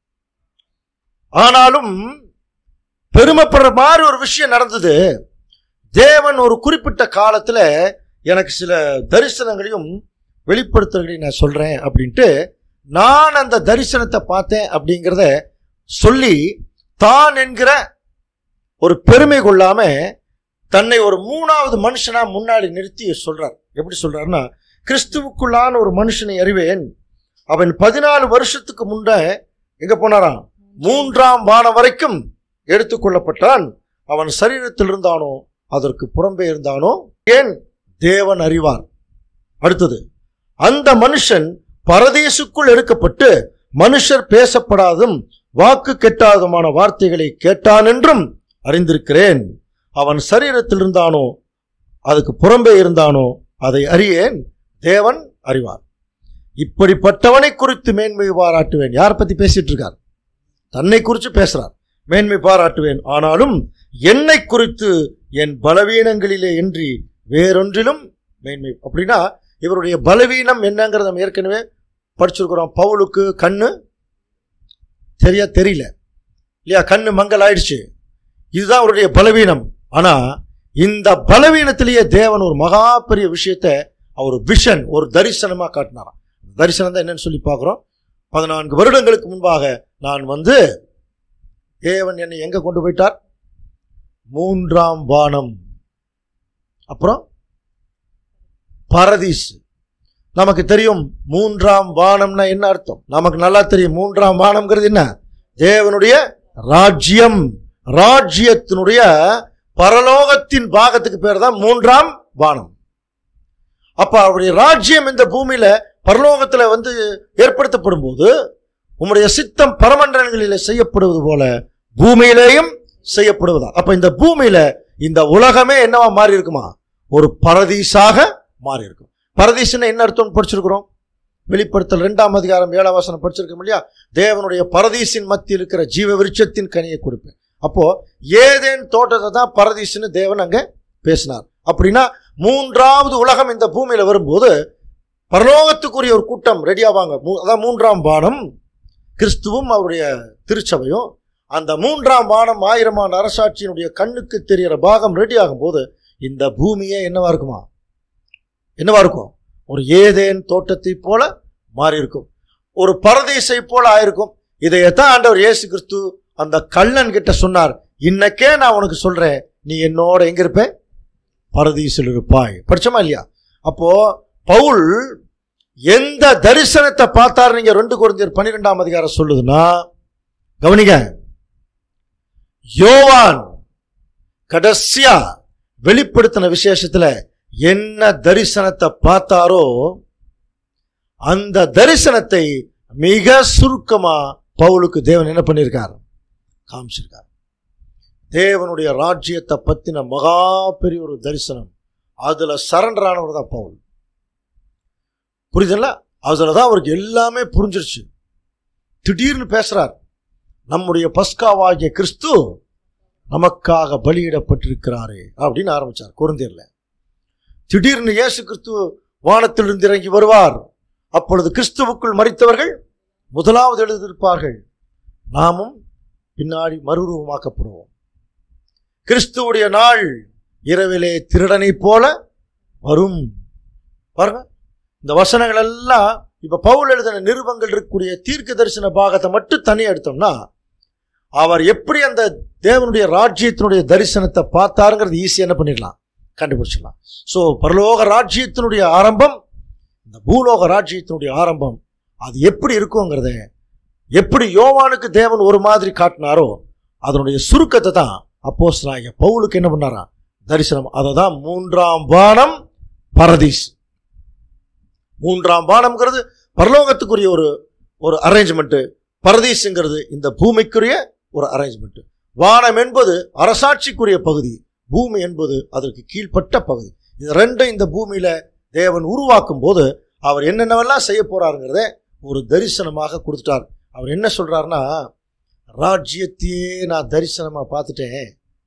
ஆனாலும் பெருமைப்படுற மாதிரி ஒரு விஷயம் நடந்தது தேவன் ஒரு குறிப்பிட்ட காலத்துல எனக்கு சில தரிசனங்களையும் வெளிப்படுத்துறதையும் நான் சொல்றேன் அப்படின்ட்டு நான் அந்த தரிசனத்தை பார்த்தேன் அப்படிங்கிறத சொல்லி தான் என்கிற ஒரு பெருமை கொள்ளாம தன்னை ஒரு மூணாவது மனுஷனா முன்னாடி நிறுத்தி சொல்றார் எப்படி சொல்றாருன்னா கிறிஸ்துவுக்குள்ளான ஒரு மனுஷனை அறிவேன் அவன் பதினாலு வருஷத்துக்கு முன்ன எங்க போனாராம் மூன்றாம் வானம் வரைக்கும் எடுத்துக்கொள்ளப்பட்டான் அவன் சரீரத்தில் இருந்தானோ அதற்கு புறம்பே இருந்தானோ ஏன் தேவன் அறிவார் அடுத்தது அந்த மனுஷன் பரதேசுக்குள் எடுக்கப்பட்டு மனுஷர் பேசப்படாதும் வாக்கு கெட்டாதமான வார்த்தைகளை கேட்டான் என்றும் அறிந்திருக்கிறேன் அவன் சரீரத்தில் இருந்தானோ அதுக்கு புறம்பே இருந்தானோ அதை அறியேன் தேவன் அறிவார் இப்படிப்பட்டவனை குறித்து மேன்மை பாராட்டுவேன் யார் பத்தி பேசிட்டு இருக்கார் தன்னை குறித்து பேசுறார் மேன்மை பாராட்டுவேன் ஆனாலும் என்னை குறித்து என் பலவீனங்களிலே இன்றி வேறொன்றிலும் மேன்மை அப்படின்னா இவருடைய பலவீனம் என்னங்கிறத நம்ம ஏற்கனவே படிச்சிருக்கிறோம் பவுலுக்கு கண்ணு சரியா தெரியல இல்லையா கண்ணு மங்கல் ஆயிடுச்சு இதுதான் அவருடைய பலவீனம் ஆனா இந்த பலவீனத்திலேயே தேவன் ஒரு மகா பெரிய விஷயத்தை அவர் விஷன் ஒரு தரிசனமா காட்டினாராம் தரிசனம் தான் என்னன்னு சொல்லி பார்க்குறோம் பதினான்கு வருடங்களுக்கு முன்பாக நான் வந்து தேவன் என்னை எங்க கொண்டு போயிட்டார் மூன்றாம் வானம் அப்புறம் பரதீஸ் நமக்கு தெரியும் மூன்றாம் வானம்னா என்ன அர்த்தம் நமக்கு நல்லா தெரியும் மூன்றாம் வானம்ங்கிறது என்ன தேவனுடைய ராஜ்யம் ராஜ்யத்தினுடைய பரலோகத்தின் பாகத்துக்கு பேர் தான் மூன்றாம் வானம் அப்ப அவருடைய ராஜ்யம் இந்த பூமியில பரலோகத்துல வந்து ஏற்படுத்தப்படும் போது உம்முடைய சித்தம் பரமண்டலங்களிலே செய்யப்படுவது போல பூமியிலேயும் செய்யப்படுவதா அப்ப இந்த பூமியில இந்த உலகமே என்னவா மாறி இருக்குமா ஒரு பரதீசாக மாறி இருக்கும் பரதீசுன்னு என்ன அர்த்தம் படிச்சிருக்கிறோம் வெளிப்படுத்தல் ரெண்டாம் அதிகாரம் ஏழாம் வசனம் படிச்சிருக்கோம் இல்லையா தேவனுடைய பரதீசின் மத்தியில் இருக்கிற ஜீவ விருட்சத்தின் கனியை கொடுப்பேன் அப்போ ஏதேன் தோட்டத்தை தான் பரதீசுன்னு தேவன் அங்க பேசினார் அப்படின்னா மூன்றாவது உலகம் இந்த பூமியில வரும்போது பரலோகத்துக்குரிய ஒரு கூட்டம் ரெடி ஆவாங்க மூ- அதான் மூன்றாம் வானம் கிறிஸ்துவும் அவருடைய திருச்சபையும் அந்த மூன்றாம் வானம் ஆயிரமான அரசாட்சியினுடைய கண்ணுக்கு தெரிகிற பாகம் ரெடி ஆகும்போது இந்த பூமியே என்னவா இருக்குமா என்னவா இருக்கும் ஒரு ஏதேன் தோட்டத்தை போல மாறி இருக்கும் ஒரு பரதேசை போல ஆயிருக்கும் இதையத்தான் ஆண்டவர் இயேசு கிறிஸ்து அந்த கள்ளன் கிட்ட சொன்னார் இன்னைக்கே நான் உனக்கு சொல்றேன் நீ என்னோட எங்க இருப்ப பரதீசில் இருப்பாய் படிச்சோமா இல்லையா அப்போ பவுல் எந்த தரிசனத்தை பார்த்தார் நீங்க ரெண்டு குறைஞ்சர் பன்னிரெண்டாம் அதிகாரம் சொல்லுதுன்னா கவனிங்க யோவான் கடைசியா வெளிப்படுத்தின விசேஷத்துல என்ன தரிசனத்தை பார்த்தாரோ அந்த தரிசனத்தை மிக சுருக்கமா பவுலுக்கு தேவன் என்ன பண்ணியிருக்கார் காமிச்சிருக்கார் தேவனுடைய ராஜ்யத்தை பத்தின மகா பெரிய ஒரு தரிசனம் அதுல சரண்டர் ஆனவர் தான் பவுல் புரியுதுல்ல அதுல தான் அவருக்கு எல்லாமே புரிஞ்சிருச்சு திடீர்னு பேசுறார் நம்முடைய பஸ்காவாகிய கிறிஸ்து நமக்காக பலியிடப்பட்டிருக்கிறாரே அப்படின்னு ஆரம்பிச்சார் குருந்தேர்ல திடீர்னு இயேசு கிறிஸ்து வானத்திலிருந்து இறங்கி வருவார் அப்பொழுது கிறிஸ்துவுக்குள் மறித்தவர்கள் முதலாவது எழுதியிருப்பார்கள் நாமும் பின்னாடி மறுரூபமாக்கப்படுவோம் கிறிஸ்துவுடைய நாள் இரவிலே திருடனைப் போல வரும் பாருங்க இந்த வசனங்கள் எல்லாம் இப்ப பவுல் எழுதின நிருபங்கள் இருக்கக்கூடிய தீர்க்க தரிசன பாகத்தை மட்டும் தனியா எடுத்தோம்னா அவர் எப்படி அந்த தேவனுடைய ராஜ்யத்தினுடைய தரிசனத்தை பார்த்தாருங்கிறது ஈஸியா என்ன பண்ணிடலாம் கண்டுபிடிச்சிடலாம் ஸோ பரலோக ராஜ்யத்தினுடைய ஆரம்பம் இந்த பூலோக ராஜ்யத்தினுடைய ஆரம்பம் அது எப்படி இருக்குங்கிறத எப்படி யோவானுக்கு தேவன் ஒரு மாதிரி காட்டினாரோ அதனுடைய சுருக்கத்தை தான் அப்போஸ் பவுலுக்கு என்ன பண்ணாரா தரிசனம் அதை தான் மூன்றாம் வானம் பரதீஸ் மூன்றாம் வானம்ங்கிறது பரலோகத்துக்குரிய ஒரு ஒரு அரேஞ்ச்மெண்ட் பரதீஸுங்கிறது இந்த பூமிக்குரிய ஒரு அரேஞ்ச்மெண்ட் வானம் என்பது அரசாட்சிக்குரிய பகுதி பூமி என்பது அதற்கு கீழ்ப்பட்ட பகுதி இது ரெண்டும் இந்த பூமியில தேவன் உருவாக்கும் போது அவர் என்னென்னவெல்லாம் செய்ய போறாருங்கிறத ஒரு தரிசனமாக கொடுத்துட்டார் அவர் என்ன சொல்றாருன்னா ராஜ்யத்தையே நான் தரிசனமா பார்த்துட்டேன்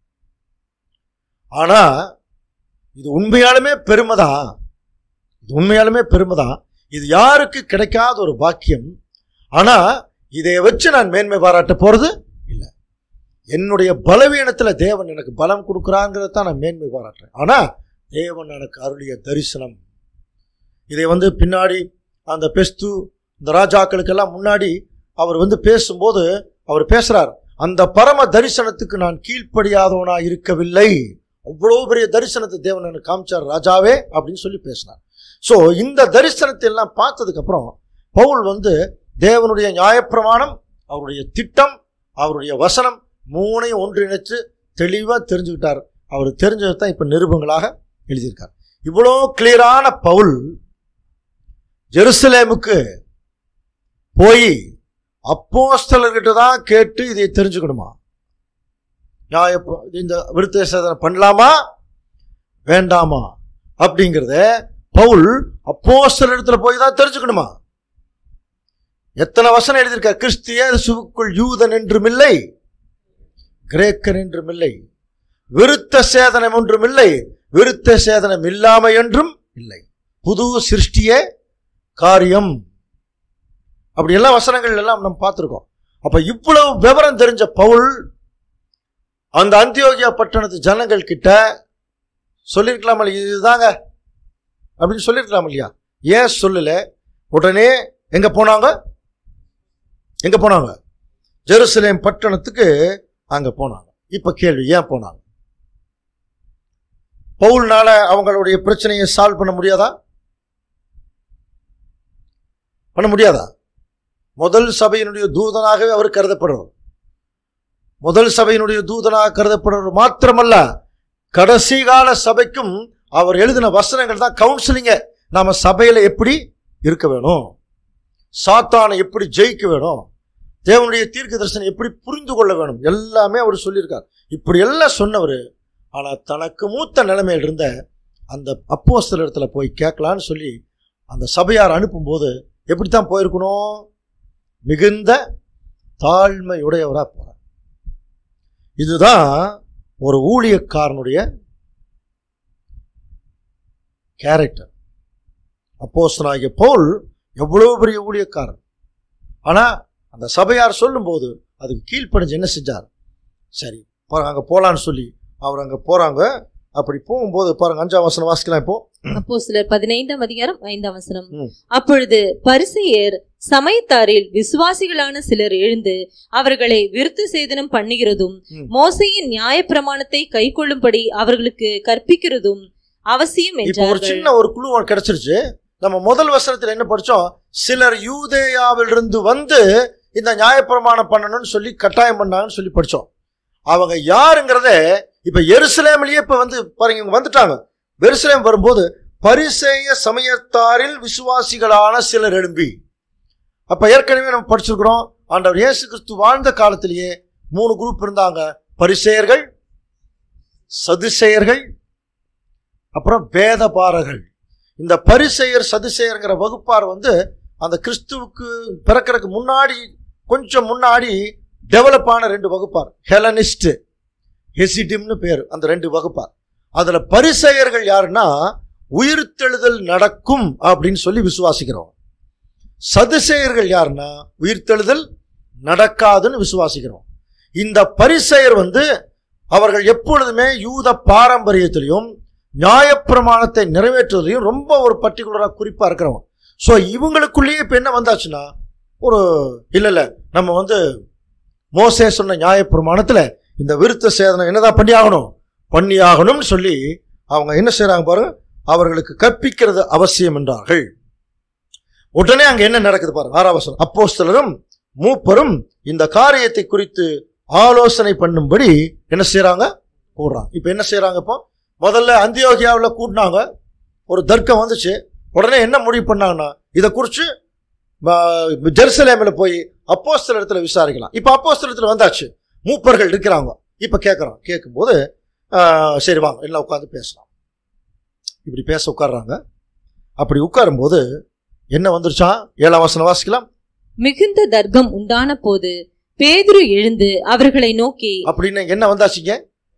ஆனா இது உண்மையாலுமே பெருமைதான் இது உண்மையாலுமே பெருமைதான் இது யாருக்கு கிடைக்காத ஒரு பாக்கியம் ஆனா இதை வச்சு நான் மேன்மை பாராட்ட போறது இல்லை என்னுடைய பலவீனத்துல தேவன் எனக்கு பலம் கொடுக்குறாங்கிறத தான் நான் மேன்மை பாராட்டுறேன் ஆனா தேவன் எனக்கு அருளிய தரிசனம் இதை வந்து பின்னாடி அந்த பெஸ்து இந்த ராஜாக்களுக்கெல்லாம் முன்னாடி அவர் வந்து பேசும்போது அவர் பேசுறார் அந்த பரம தரிசனத்துக்கு நான் கீழ்ப்படியாதவனா இருக்கவில்லை அவ்வளோ பெரிய தரிசனத்தை தேவன் எனக்கு காமிச்சார் ராஜாவே அப்படின்னு சொல்லி பேசினார் ஸோ இந்த தரிசனத்தை எல்லாம் பார்த்ததுக்கு அப்புறம் பவுல் வந்து தேவனுடைய நியாயப்பிரமாணம் அவருடைய திட்டம் அவருடைய வசனம் மூணையும் ஒன்றிணைச்சு தெளிவாக தெரிஞ்சுக்கிட்டார் அவர் தெரிஞ்சது தான் இப்போ நிருபங்களாக எழுதியிருக்கார் இவ்வளோ கிளியரான பவுல் ஜெருசலேமுக்கு போய் அப்போஸ்தலர்கிட்ட தான் கேட்டு இதை தெரிஞ்சுக்கணுமா நியாய இந்த விருத்த சேதனை பண்ணலாமா வேண்டாமா அப்படிங்கிறத பவுல் அப்போஸ்தலர் இடத்துல போய் தான் தெரிஞ்சுக்கணுமா எத்தனை வசனம் எழுதியிருக்க கிறிஸ்திய சுவுக்குள் யூதன் என்றும் இல்லை கிரேக்கன் என்றும் இல்லை விருத்த சேதனம் ஒன்றும் இல்லை விருத்த சேதனம் இல்லாமை என்றும் இல்லை புது சிருஷ்டிய காரியம் அப்படி எல்லா வசனங்கள் எல்லாம் நம்ம பார்த்துருக்கோம் அப்ப இவ்வளவு விவரம் தெரிஞ்ச பவுல் அந்த அந்தியோகியா பட்டணத்து ஜனங்கள் கிட்ட சொல்லியிருக்கலாம் இல்லையா இதுதாங்க அப்படின்னு சொல்லியிருக்கலாம் இல்லையா ஏன் சொல்லல உடனே எங்க போனாங்க எங்க போனாங்க ஜெருசலேம் பட்டணத்துக்கு அங்க போனாங்க இப்ப கேள்வி ஏன் போனாங்க பவுல்னால அவங்களுடைய பிரச்சனையை சால்வ் பண்ண முடியாதா பண்ண முடியாதா முதல் சபையினுடைய தூதனாகவே அவர் கருதப்படுறவர் முதல் சபையினுடைய தூதனாக கருதப்படுறவர் மாத்திரமல்ல கடைசி கால சபைக்கும் அவர் எழுதின வசனங்கள் தான் கவுன்சிலிங்க நாம சபையில எப்படி இருக்க வேணும் சாத்தானை எப்படி ஜெயிக்க வேணும் தேவனுடைய தீர்க்க தரிசனம் எப்படி புரிந்து கொள்ள வேணும் எல்லாமே அவர் சொல்லியிருக்கார் இப்படி எல்லாம் சொன்னவர் ஆனா தனக்கு மூத்த நிலைமையில் இருந்த அந்த அப்போஸ்தலர் இடத்துல போய் கேட்கலான்னு சொல்லி அந்த சபையார் அனுப்பும்போது எப்படித்தான் போயிருக்கணும் மிகுந்த தாழ்மையுடையவரா போறார் இதுதான் ஒரு ஊழியக்காரனுடைய கேரக்டர் அப்போஸ்தலனாகிய பவுல் எவ்வளவு பெரிய ஊழியக்காரன் ஆனா அந்த சபையார் சொல்லும்போது அதுக்கு கீழ்ப்படிஞ்சு என்ன செஞ்சார் சரி பாருங்க அங்க போலான்னு சொல்லி அவர் அங்க போறாங்க அப்படி போகும்போது பாருங்க அஞ்சாம் வசனம் வாசிக்கலாம் இப்போ அப்போ சிலர் பதினைந்தாம் அதிகாரம் ஐந்தாம் வசனம் ம். அப்பொழுது பரிசேயர் சமயத்தாரில் விசுவாசிகளான சிலர் எழுந்து அவர்களை விருத்து சேதனம் பண்ணுகிறதும் ம். மோசையின் நியாயப்பிரமாணத்தை கைக்கொள்ளும்படி அவர்களுக்கு கற்பிக்கிறதும் அவசியம் இப்போ ஒரு என்றார்கள் சின்ன ஒரு குழு ஒன்று கிடைச்சிருச்சு நம்ம முதல் வசனத்துல என்ன படிச்சோம் சிலர் யூதேயாவிலிருந்து வந்து இந்த நியாயப்பிரமாணம் பண்ணணும்னு சொல்லி கட்டாயம் பண்ணாங்கன்னு சொல்லி படிச்சோம் அவங்க யாருங்கிறத இப்ப எருசலேம்லயே இப்ப வந்து பாருங்க இவங்க வந்துட்டாங்க எருசலேம் வரும்போது பரிசேய சமயத்தாரில் விசுவாசிகளான சிலர் எழும்பி அப்ப ஏற்கனவே நம்ம படிச்சிருக்கிறோம் ஆண்டவர் இயேசு கிறிஸ்து வாழ்ந்த காலத்திலேயே மூணு குரூப் இருந்தாங்க பரிசேயர்கள் சதுசேயர்கள் அப்புறம் வேதபாரர்கள் இந்த பரிசெயர் சதுசெயர்ங்கிற வகுப்பார் வந்து அந்த கிறிஸ்துவுக்கு பிறக்கறதுக்கு முன்னாடி கொஞ்சம் முன்னாடி டெவலப் ஆன ரெண்டு வகுப்பார் ஹெலனிஸ்ட் ஹெசிடிம்னு பேர் அந்த ரெண்டு வகுப்பார் அதுல பரிசெயர்கள் யாருன்னா உயிர்த்தெழுதல் நடக்கும் அப்படின்னு சொல்லி விசுவாசிக்கிறோம் சதுசெயர்கள் யாருன்னா உயிர்த்தெழுதல் நடக்காதுன்னு விசுவாசிக்கிறோம் இந்த பரிசெயர் வந்து அவர்கள் எப்பொழுதுமே யூத பாரம்பரியத்திலையும் நியாயப்பிரமாணத்தை நிறைவேற்றுவதையும் ரொம்ப ஒரு பர்டிகுலராக குறிப்பாக இருக்கிறவங்க ஸோ இவங்களுக்குள்ளேயே இப்போ என்ன வந்தாச்சுன்னா ஒரு இல்லை இல்லை நம்ம வந்து மோசே சொன்ன நியாயப்பிரமாணத்தில் இந்த விருத்த சேதனம் என்னதான் பண்ணி ஆகணும் பண்ணி ஆகணும்னு சொல்லி அவங்க என்ன செய்கிறாங்க பாருங்க அவர்களுக்கு கற்பிக்கிறது அவசியம் என்றார்கள் உடனே அங்கே என்ன நடக்குது பாருங்க ஆறாவசனம் அப்போஸ்தலரும் மூப்பரும் இந்த காரியத்தை குறித்து ஆலோசனை பண்ணும்படி என்ன செய்கிறாங்க கூடுறாங்க இப்போ என்ன செய்கிறாங்க இப்போ முதல்ல அந்தியோகியாவில் கூட்டினாங்க ஒரு தர்க்கம் வந்துச்சு உடனே என்ன முடிவு பண்ணாங்கன்னா இதை குறித்து ஜெருசலேமில் போய் அப்போஸ்தல இடத்துல விசாரிக்கலாம் இப்போ அப்போஸ்தல இடத்துல வந்தாச்சு மூப்பர்கள் இருக்கிறாங்க இப்போ கேட்குறோம் கேட்கும்போது ஆஹ், சரி வாங்க எல்லாம் உட்காந்து பேசலாம் இப்படி பேச உட்கார்றாங்க அப்படி உட்காரும்போது என்ன வந்துருச்சான் ஏழாம் வசனம் வாசிக்கலாம் மிகுந்த தர்க்கம் உண்டான போது பேதுரு எழுந்து அவர்களை நோக்கி அப்படின்னு என்ன வந்தாச்சுங்க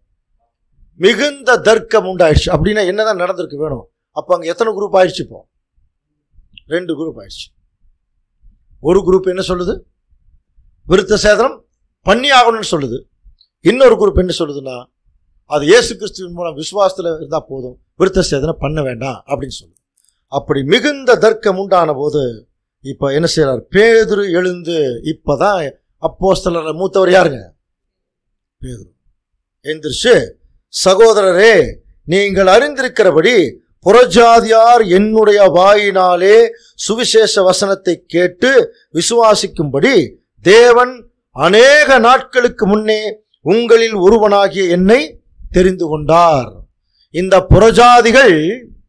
மிகுந்த தர்க்கம் உண்டாயிடுச்சு அப்படின்னா என்னதான் நடந்திருக்கு வேணும் அப்போ அங்கே எத்தனை குரூப் ஆயிடுச்சு இப்போ ரெண்டு குரூப் ஆயிடுச்சு ஒரு குரூப் என்ன சொல்லுது விருத்த சேதனம் பண்ணி ஆகணும்னு சொல்லுது இன்னொரு குரூப் என்ன சொல்லுதுன்னா அது இயேசு கிறிஸ்துவின் மூலம் விசுவாசத்தில் இருந்தால் போதும் விருத்த சேதனம் பண்ண வேண்டாம் அப்படின்னு சொல்லுது அப்படி மிகுந்த தர்க்கம் உண்டான போது இப்போ என்ன செய்றார் பேதுரு எழுந்து இப்பதான் அப்போஸ்தலர் மூத்தவர் யாருங்க பேதுரு எந்திரிச்சு சகோதரரே நீங்கள் அறிந்திருக்கிறபடி புறஜாதியார் என்னுடைய வாயினாலே சுவிசேஷ வசனத்தை கேட்டு விசுவாசிக்கும்படி தேவன் அநேக நாட்களுக்கு முன்னே உங்களில் ஒருவனாகிய என்னை தெரிந்து கொண்டார் இந்த புறஜாதிகள்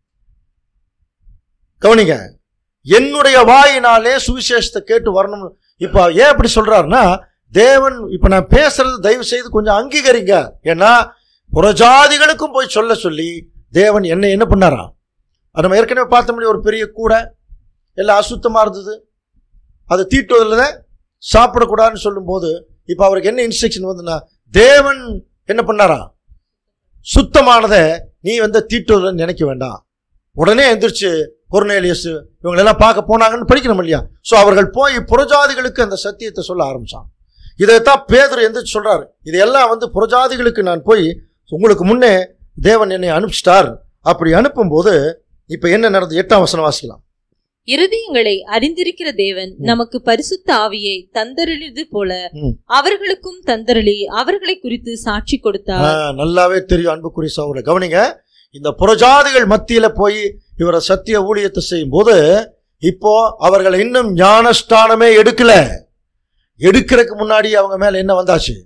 கவனிங்க என்னுடைய வாயினாலே சுவிசேஷத்தை கேட்டு வரணும் இப்போ ஏன் அப்படி சொல்றாருன்னா தேவன் இப்போ நான் பேசுறது தயவு செய்து கொஞ்சம் அங்கீகரிங்க ஏன்னா புறஜாதிகளுக்கும் போய் சொல்ல சொல்லி தேவன் என்ன என்ன பண்ணாராம் அது நம்ம ஏற்கனவே பார்த்த முடியும் ஒரு பெரிய கூடை எல்லாம் அசுத்தமாக இருந்தது அதை தீட்டுவதில் சாப்பிடக்கூடாதுன்னு சொல்லும்போது இப்போ அவருக்கு என்ன இன்ஸ்ட்ரக்ஷன் வந்துன்னா தேவன் என்ன பண்ணாரா சுத்தமானதை நீ வந்து தீட்டுவதில் நினைக்க வேண்டாம் உடனே எந்திரிச்சு கொர்னேலியஸ் இவங்களெல்லாம் பார்க்க போனாங்கன்னு படிக்கணும் இல்லையா ஸோ அவர்கள் போய் புறஜாதிகளுக்கு அந்த சத்தியத்தை சொல்ல ஆரம்பிச்சான் இதைத்தான் பேதர் எந்திரிச்சு சொல்றாரு இதையெல்லாம் வந்து புறஜாதிகளுக்கு நான் போய் உங்களுக்கு முன்னே தேவன் என்னை அனுப்பிச்சிட்டார் அப்படி அனுப்பும்போது இப்போ என்ன நடந்தது எட்டாம் வசனம் வாசிக்கலாம் இருதயங்களை அறிந்திருக்கிற தேவன் ம். நமக்கு பரிசுத்த ஆவியை தந்தருளிது போல ம். அவர்களுக்கும் தந்தருளி அவர்களை குறித்து சாட்சி ஆ, கொடுத்தார் நல்லாவே தெரியும் அன்புக்குரிய சகோதர கவனிங்க இந்த புறஜாதிகள் மத்தியில போய் இவரை சத்திய ஊழியத்தை செய்யும் போது இப்போ அவர்கள் இன்னும் ஞானஸ்தானமே எடுக்கல எடுக்கிறதுக்கு முன்னாடி அவங்க மேல என்ன வந்தாச்சு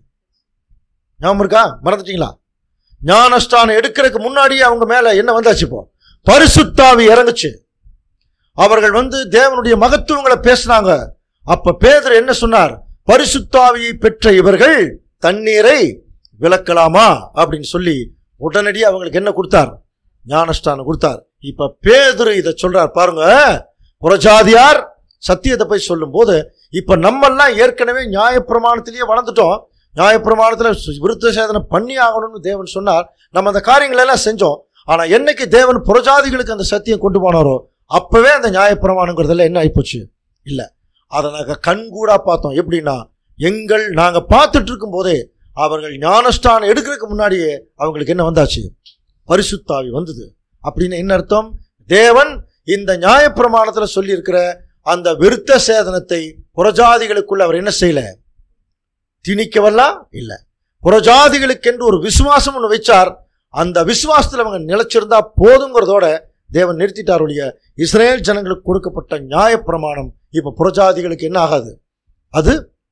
ஞாபகம் இருக்கா மறந்துட்டீங்களா ஞானஸ்தானம் எடுக்கிறதுக்கு முன்னாடி அவங்க மேல என்ன வந்தாச்சு இப்போ பரிசுத்தாவி இறங்குச்சு அவர்கள் வந்து தேவனுடைய மகத்துவங்களை பேசினாங்க அப்ப பேதர் என்ன சொன்னார் பரிசுத்தாவியை பெற்ற இவர்கள் தண்ணீரை விளக்கலாமா அப்படின்னு சொல்லி உடனடி அவங்களுக்கு என்ன கொடுத்தார் ஞானஸ்தானம் கொடுத்தார் இப்ப பேதுரு இதை சொல்றார் பாருங்க புறஜாதியார் சத்தியத்தை போய் சொல்லும்போது இப்ப நம்மெல்லாம் ஏற்கனவே நியாயப்பிரமாணத்திலேயே வளர்ந்துட்டோம் நியாயப்பிரமாணத்துல விருத்த சேதனை பண்ணி ஆகணும்னு தேவன் சொன்னார் நம்ம அந்த காரியங்களை எல்லாம் செஞ்சோம் ஆனா என்னைக்கு தேவன் புறஜாதிகளுக்கு அந்த சத்தியம் கொண்டு போனாரோ அப்பவே அந்த நியாயப்பிரமாணங்கிறதுல என்ன ஆயிப்போச்சு இல்ல அதை நாங்க கண்கூடா பார்த்தோம் எப்படின்னா எங்கள் நாங்க பார்த்துட்டு இருக்கும் போதே அவர்கள் ஞானஸ்தானம் எடுக்கிறதுக்கு முன்னாடியே அவங்களுக்கு என்ன வந்தாச்சு பரிசுத்தாவி வந்தது அப்படின்னு என்ன அர்த்தம் தேவன் இந்த நியாயப்பிரமாணத்துல சொல்லியிருக்கிற அந்த விருத்த சேதனத்தை புறஜாதிகளுக்குள்ள அவர் என்ன செய்யல திணிக்கவல்லா இல்ல புறஜாதிகளுக்கென்று ஒரு விசுவாசம் ஒன்று வச்சார் அந்த விசுவாசத்தில் அவங்க நிலைச்சிருந்தா போதுங்கிறதோட தேவன் நிறுத்திட்டார் ஒழிய இஸ்ரேல் ஜனங்களுக்கு கொடுக்கப்பட்ட நியாயப்பிரமாணம் இப்ப புறஜாதிகளுக்கு என்ன ஆகாது அது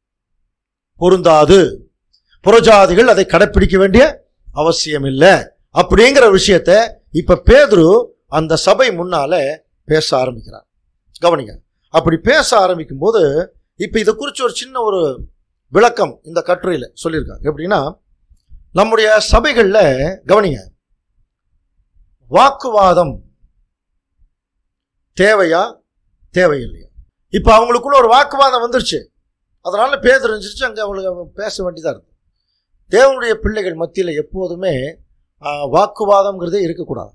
பொருந்தாது புறஜாதிகள் அதை கடைப்பிடிக்க வேண்டிய அவசியம் இல்லை அப்படிங்கிற விஷயத்த இப்ப பேதுரு அந்த சபை முன்னால பேச ஆரம்பிக்கிறார் கவனிங்க அப்படி பேச ஆரம்பிக்கும் போது இப்ப இதை குறித்து ஒரு சின்ன ஒரு விளக்கம் இந்த கட்டுரையில சொல்லியிருக்காங்க எப்படின்னா நம்முடைய சபைகள்ல கவனிங்க வாக்குவாதம் தேவையா தேவையில்லையா இப்ப அவங்களுக்குள்ள ஒரு வாக்குவாதம் வந்துருச்சு அதனால பேர் இருந்துச்சு அங்கே அவங்களுக்கு பேச வேண்டியதாக இருக்கு தேவனுடைய பிள்ளைகள் மத்தியில் எப்போதுமே ஆ, வாக்குவாதம்ங்கிறதே இருக்கக்கூடாது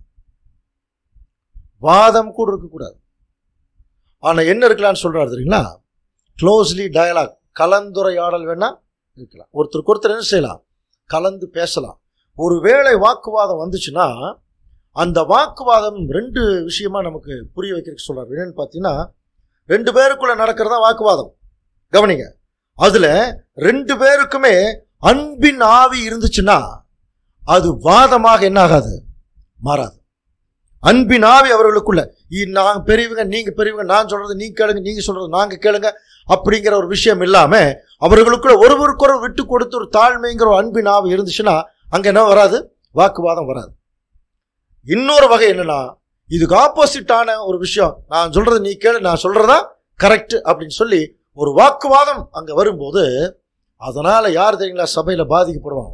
வாதம் கூட இருக்கக்கூடாது ஆனால் என்ன இருக்கலாம்னு சொல்றாரு தெரியுங்களா க்ளோஸ்லி டயலாக் கலந்துரையாடல் வேணா இருக்கலாம் ஒருத்தருக்கு ஒருத்தர் என்ன செய்யலாம் கலந்து பேசலாம் ஒருவேளை வாக்குவாதம் வந்துச்சுன்னா அந்த வாக்குவாதம் ரெண்டு விஷயமா நமக்கு புரிய வைக்கிறதுக்கு சொல்றாரு என்னன்னு பார்த்தீங்கன்னா ரெண்டு பேருக்குள்ள நடக்கிறதா வாக்குவாதம் கவனிங்க அதுல ரெண்டு பேருக்குமே அன்பின் ஆவி இருந்துச்சுன்னா அது வாதமாக என்ன ஆகாது மாறாது அன்பின் ஆவி அவர்களுக்குள்ள இ- நாங்க பெரியவங்க நீங்க பெரியவங்க நான் சொல்றது நீங்க கேளுங்க நீங்க சொல்றது நாங்க கேளுங்க அப்படிங்கிற ஒரு விஷயம் இல்லாம அவர்களுக்குள்ள ஒருவருக்கொரு விட்டு கொடுத்து ஒரு தாழ்மைங்கிற ஒரு அன்பின் ஆவி இருந்துச்சுன்னா அங்க என்ன வராது வாக்குவாதம் வராது இன்னொரு வகை என்னன்னா இதுக்கு ஆப்போசிட்டான ஒரு விஷயம் நான் சொல்றது நீ கேளு நான் சொல்றதா கரெக்ட் அப்படின்னு சொல்லி ஒரு வாக்குவாதம் அங்க வரும்போது அதனால யார் தெரியுங்களா சபையில பாதிக்கப்படுவாங்க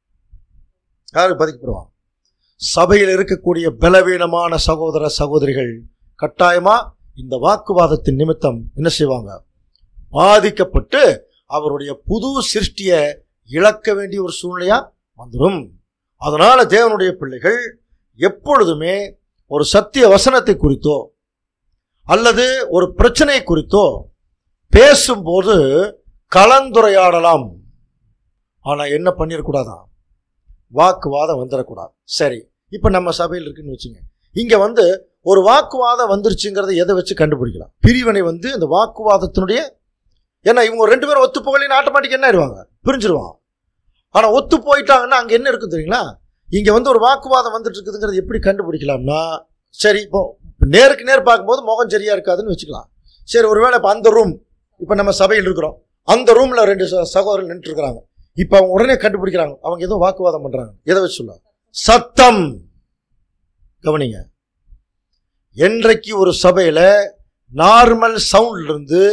யாரு பாதிக்கப்படுவாங்க சபையில் இருக்கக்கூடிய பலவீனமான சகோதர சகோதரிகள் கட்டாயமா இந்த வாக்குவாதத்தின் நிமித்தம் என்ன செய்வாங்க பாதிக்கப்பட்டு அவருடைய புது சிருஷ்டிய இழக்க வேண்டிய ஒரு சூழ்நிலையா வந்துடும் அதனால தேவனுடைய பிள்ளைகள் எப்பொழுதுமே ஒரு சத்திய வசனத்தை குறித்தோ அல்லது ஒரு பிரச்சனை குறித்தோ பேசும்போது கலந்துரையாடலாம் ஆனா என்ன பண்ணிடக்கூடாதான் வாக்குவாதம் வந்துடக்கூடாது சரி இப்ப நம்ம சபையில் இருக்குன்னு வச்சுங்க இங்க வந்து ஒரு வாக்குவாதம் வந்துருச்சுங்கிறத எதை வச்சு கண்டுபிடிக்கலாம் பிரிவினை வந்து இந்த வாக்குவாதத்தினுடைய ஏன்னா இவங்க ரெண்டு பேரும் ஒத்து போகலின்னு ஆட்டோமேட்டிக் என்ன ஆயிடுவாங்க பிரிஞ்சிருவாங்க ஆனா ஒத்து போயிட்டாங்கன்னா அங்க என்ன இருக்கு தெரியுங்களா இங்க வந்து ஒரு வாக்குவாதம் வந்துட்டு இருக்குதுங்கிறது எப்படி கண்டுபிடிக்கலாம்னா சரி இப்போ நேருக்கு நேர் பார்க்கும்போது முகம் சரியா இருக்காதுன்னு வச்சுக்கலாம் சரி ஒருவேளை இப்போ அந்த ரூம் இப்போ நம்ம சபையில் இருக்கிறோம் அந்த ரூம்ல ரெண்டு ச- சகோதரர்கள் நின்று இருக்கிறாங்க இப்போ அவங்க உடனே கண்டுபிடிக்கிறாங்க அவங்க ஏதோ வாக்குவாதம் பண்றாங்க எதை வச்சு சொல்லுவாங்க சத்தம் கவனிங்க என்றைக்கு ஒரு சபையில நார்மல் சவுண்ட்ல இருந்து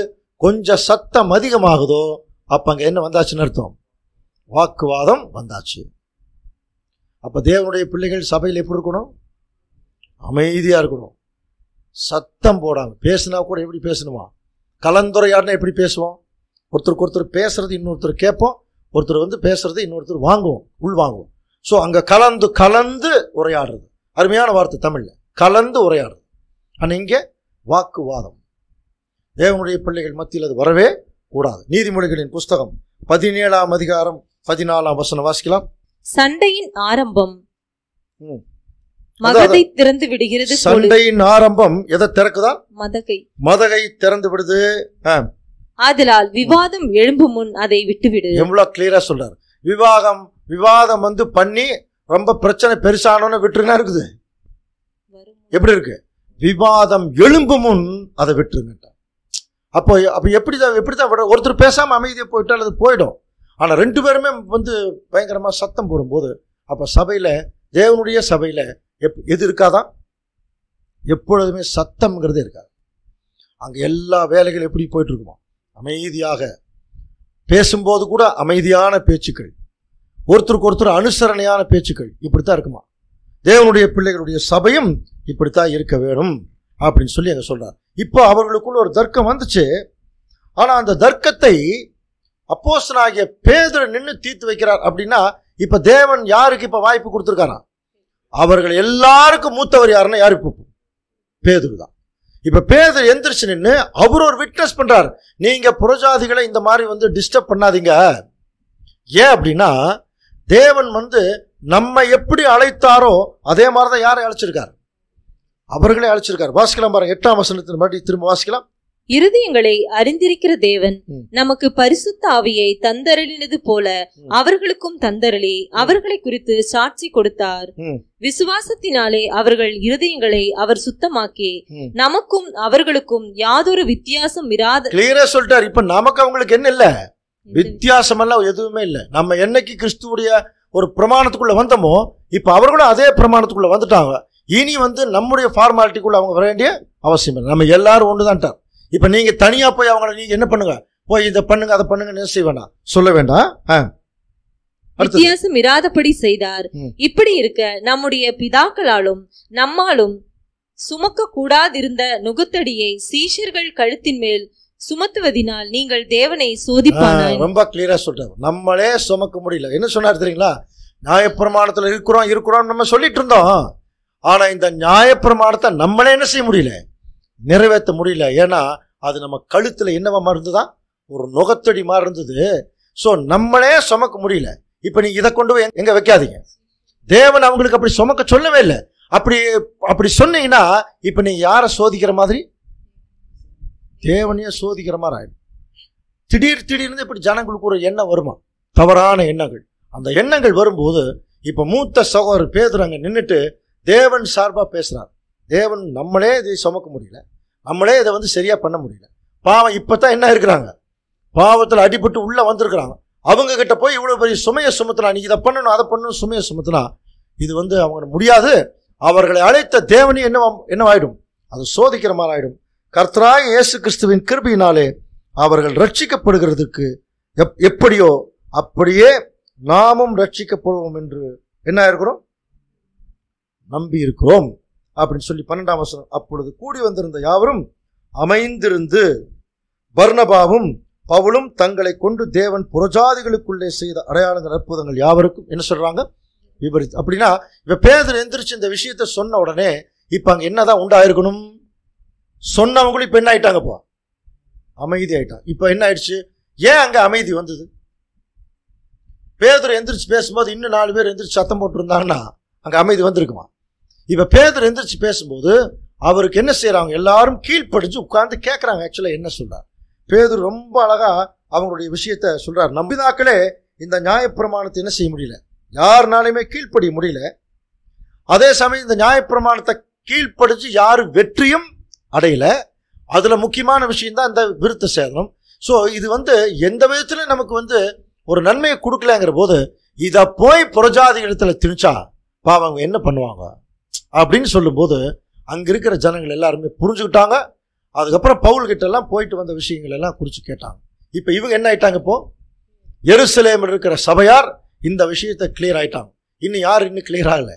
கொஞ்சம் சத்தம் அதிகமாகுதோ அப்ப அங்க என்ன வந்தாச்சுன்னு அர்த்தம் வாக்குவாதம் வந்தாச்சு அப்ப தேவனுடைய பிள்ளைகள் சபையில் எப்படி இருக்கணும் அமைதியா இருக்கணும் சத்தம் போடாம பேசினா கூட எப்படி பேசணுமா கலந்துரையாடினா எப்படி பேசுவோம் ஒருத்தருக்கு ஒருத்தர் பேசுறது இன்னொருத்தர் கேட்போம் ஒருத்தர் வந்து பேசுறது இன்னொருத்தர் வாங்குவோம் உள் வாங்குவோம் ஸோ அங்க கலந்து கலந்து உரையாடுறது அருமையான வார்த்தை தமிழ்ல கலந்து உரையாடுறது ஆனால் இங்கே வாக்குவாதம் தேவனுடைய பிள்ளைகள் மத்தியில் அது வரவே கூடாது நீதிமொழிகளின் புஸ்தகம் பதினேழாம் அதிகாரம் பதினாலாம் வசனம் வாசிக்கலாம் சண்டையின் ஆரம்பம் ம். மகதை திறந்து விடுகிறது போல சண்டையின் ஆரம்பம் எதை திறக்குதா மதகை மதகை திறந்து விடுது ஆ, ஆதலால் விவாதம் எழும்பும் முன் அதை விட்டுவிடு எவ்வளவு கிளியரா சொல்றாரு விவாகம் விவாதம் வந்து பண்ணி ரொம்ப பிரச்சனை பெருசானோன்னு விட்டுருனா இருக்குது எப்படி இருக்கு விவாதம் எழும்பு முன் அதை விட்டுருங்க அப்போ அப்போ எப்படி தான் எப்படி தான் விட ஒருத்தர் பேசாம அமைதியாக போயிட்டால் அது போயிடும் ஆனால் ரெண்டு பேருமே வந்து பயங்கரமா சத்தம் போடும்போது அப்போ சபையில தேவனுடைய சபையில எப் எது இருக்காதான் எப்பொழுதுமே சத்தம்ங்கிறது இருக்காது அங்கே எல்லா வேலைகளும் எப்படி போயிட்டு இருக்குமா அமைதியாக பேசும்போது கூட அமைதியான பேச்சுக்கள் ஒருத்தருக்கு ஒருத்தர் அனுசரணையான பேச்சுக்கள் இப்படித்தான் இருக்குமா தேவனுடைய பிள்ளைகளுடைய சபையும் இப்படித்தான் இருக்க வேணும் அப்படின்னு சொல்லி அங்க சொல்றார் இப்போ அவர்களுக்குள்ள ஒரு தர்க்கம் வந்துச்சு ஆனா அந்த தர்க்கத்தை அப்போஸ்தலனாகிய பேதுரு நின்று தீர்த்து வைக்கிறார் அப்படின்னா இப்ப தேவன் யாருக்கு இப்ப வாய்ப்பு கொடுத்துருக்காராம் அவர்கள் எல்லாருக்கும் மூத்தவர் யாருன்னா யாரு இப்போ பேதுரு தான் இப்ப பேதுரு எந்திரிச்சு நின்று அவர் ஒரு விட்னஸ் பண்றார் நீங்க புறஜாதிகளை இந்த மாதிரி வந்து டிஸ்டர்ப் பண்ணாதீங்க ஏன் அப்படின்னா தேவன் வந்து நம்ம எப்படி அழைத்தாரோ அதே மாதிரி தான் யாரை அழைச்சிருக்கார் அவர்களே அழைச்சிருக்கார் வாசிக்கலாம் பாருங்க எட்டாம் வசனத்தின் மறுபடியும் திரும்ப வாசிக்கலாம் இருதயங்களை அறிந்திருக்கிற தேவன் ம். நமக்கு பரிசுத்த ஆவியை தந்தருளினது போல ம். அவர்களுக்கும் தந்தருளி அவர்களை குறித்து சாட்சி கொடுத்தார் ம். விசுவாசத்தினாலே அவர்கள் இருதயங்களை அவர் சுத்தமாக்கி ம். நமக்கும் அவர்களுக்கும் யாதொரு வித்தியாசம் இராத கிளியரா சொல்லிட்டார் இப்ப நமக்கு அவங்களுக்கு என்ன இல்ல வித்தியாசம் எல்லாம் எதுவுமே இல்லை நம்ம என்னைக்கு கிறிஸ்துவுடைய ஒரு பிரமாணத்துக்குள்ள வந்தோமோ இப்ப அவர்களும் அதே பிரமாணத்துக்குள்ள வந்துட்டாங்க இனி வந்து நம்முடைய ஃபார்மாலிட்டிக்குள்ள அவங்க வர வேண்டிய அவசியம் இல்லை நம்ம எல்லாரும் ஒண்ணுதான்ட்டார் இப்ப நீங்க தனியா போய் அவங்கள நீங்க என்ன பண்ணுங்க போய் இதை பண்ணுங்க அதை பண்ணுங்க செய்ய வேண்டாம் சொல்ல வேண்டாம் ஆ. அடுத்தது வித்தியாசம் இராதபடி செய்தார் ம். இப்படி இருக்க நம்முடைய பிதாக்களாலும் நம்மாலும் சுமக்க கூடாதிருந்த நுகத்தடியை சீஷர்கள் கழுத்தின் மேல் சுமத்துவதினால் நீங்கள் தேவனை ஆ, சோதிப்பானாய் ரொம்ப கிளியரா சொல்றாரு நம்மளே சுமக்க முடியல என்ன சொன்னார் தெரியுங்களா நியாயப்பிரமாணத்துல இருக்கிறோம் இருக்கிறோம் நம்ம சொல்லிட்டு இருந்தோம் ஆனா இந்த நியாயப்பிரமாணத்தை நம்மளே என்ன செய்ய முடியல நிறைவேற்ற முடியல ஏன்னா அது நம்ம கழுத்துல என்னவா மாதிரி இருந்ததா ஒரு நுகத்தடி மாதிரி இருந்தது ஸோ நம்மளே சுமக்க முடியல இப்போ நீங்க இதை கொண்டு போய் எங்க வைக்காதீங்க தேவன் அவங்களுக்கு அப்படி சுமக்க சொல்லவே இல்லை அப்படி அப்படி சொன்னீங்கன்னா இப்போ நீங்க யாரை சோதிக்கிற மாதிரி தேவனையே சோதிக்கிற மாதிரி ஆயிடும் திடீர் திடீர்னு இப்படி ஜனங்களுக்கு ஒரு எண்ணம் வருமா தவறான எண்ணங்கள் அந்த எண்ணங்கள் வரும்போது இப்போ மூத்த சகோதரர் பேதர் அங்கே நின்றுட்டு தேவன் சார்பாக பேசுகிறார் தேவன் நம்மளே இதை சுமக்க முடியல நம்மளே இதை வந்து சரியாக பண்ண முடியல பாவம் இப்போ தான் என்ன இருக்கிறாங்க பாவத்தில் அடிபட்டு உள்ளே வந்திருக்கிறாங்க அவங்க கிட்ட போய் இவ்வளோ பெரிய சுமையை சுமத்தினா நீ இதை பண்ணணும் அதை பண்ணணும் சுமையை சுமத்தினா இது வந்து அவங்க முடியாது அவர்களை அழைத்த தேவனி என்ன என்னவாயிடும் அது சோதிக்கிற மாதிரி ஆயிடும் கர்த்தராய் இயேசு கிறிஸ்துவின் கிருபையினாலே அவர்கள் ரட்சிக்கப்படுகிறதுக்கு எப் எப்படியோ அப்படியே நாமும் ரட்சிக்கப்படுவோம் என்று என்ன இருக்கிறோம் நம்பி இருக்கிறோம் அப்படின்னு சொல்லி பன்னெண்டாம் வசனம் அப்பொழுது கூடி வந்திருந்த யாவரும் அமைந்திருந்து பர்ணபாவும் பவுலும் தங்களை கொண்டு தேவன் புறஜாதிகளுக்குள்ளே செய்த அடையாளங்கள் அற்புதங்கள் யாவருக்கும் என்ன சொல்றாங்க விபரீத் அப்படின்னா இப்ப பேதர் எந்திரிச்சு இந்த விஷயத்தை சொன்ன உடனே இப்ப அங்க என்னதான் உண்டாயிருக்கணும் சொன்னவங்களும் இப்ப என்ன ஆயிட்டாங்கப்பா அமைதி ஆயிட்டான் இப்ப என்ன ஆயிடுச்சு ஏன் அங்க அமைதி வந்தது பேதர் எந்திரிச்சு பேசும்போது இன்னும் நாலு பேர் எந்திரிச்சு சத்தம் போட்டிருந்தாங்கன்னா அங்க அமைதி வந்திருக்குமா இப்ப பேதர் எந்திரிச்சு பேசும்போது அவருக்கு என்ன செய்றாங்க எல்லாரும் கீழ்ப்படிஞ்சு உட்கார்ந்து கேட்கறாங்க ஆக்சுவலா என்ன சொல்றார் பேதர் ரொம்ப அழகா அவங்களுடைய விஷயத்த சொல்றார் நம்பிதாக்களே இந்த நியாயப்பிரமாணத்தை என்ன செய்ய முடியல யாருனாலுமே கீழ்ப்படிய முடியல அதே சமயம் இந்த நியாயப்பிரமாணத்தை கீழ்ப்படிஞ்சு யாரும் வெற்றியும் அடையல அதுல முக்கியமான விஷயம் தான் இந்த விருத்த சேதனம் ஸோ இது வந்து எந்த விதத்துல நமக்கு வந்து ஒரு நன்மையை கொடுக்கலங்கிற போது இதை போய் புறஜாதி இடத்துல திணிச்சா பாவம் அவங்க என்ன பண்ணுவாங்க அப்படின்னு சொல்லும்போது அங்க இருக்கிற ஜனங்கள் எல்லாருமே புரிஞ்சுக்கிட்டாங்க அதுக்கப்புறம் பவுல் கிட்ட எல்லாம் போயிட்டு வந்த விஷயங்கள் எல்லாம் குறித்து கேட்டாங்க இப்போ இவங்க என்ன ஆயிட்டாங்க இப்போ எருசலேமில் இருக்கிற சபையார் இந்த விஷயத்தை கிளியர் ஆயிட்டாங்க இன்னும் யார் இன்னும் கிளியர் ஆகல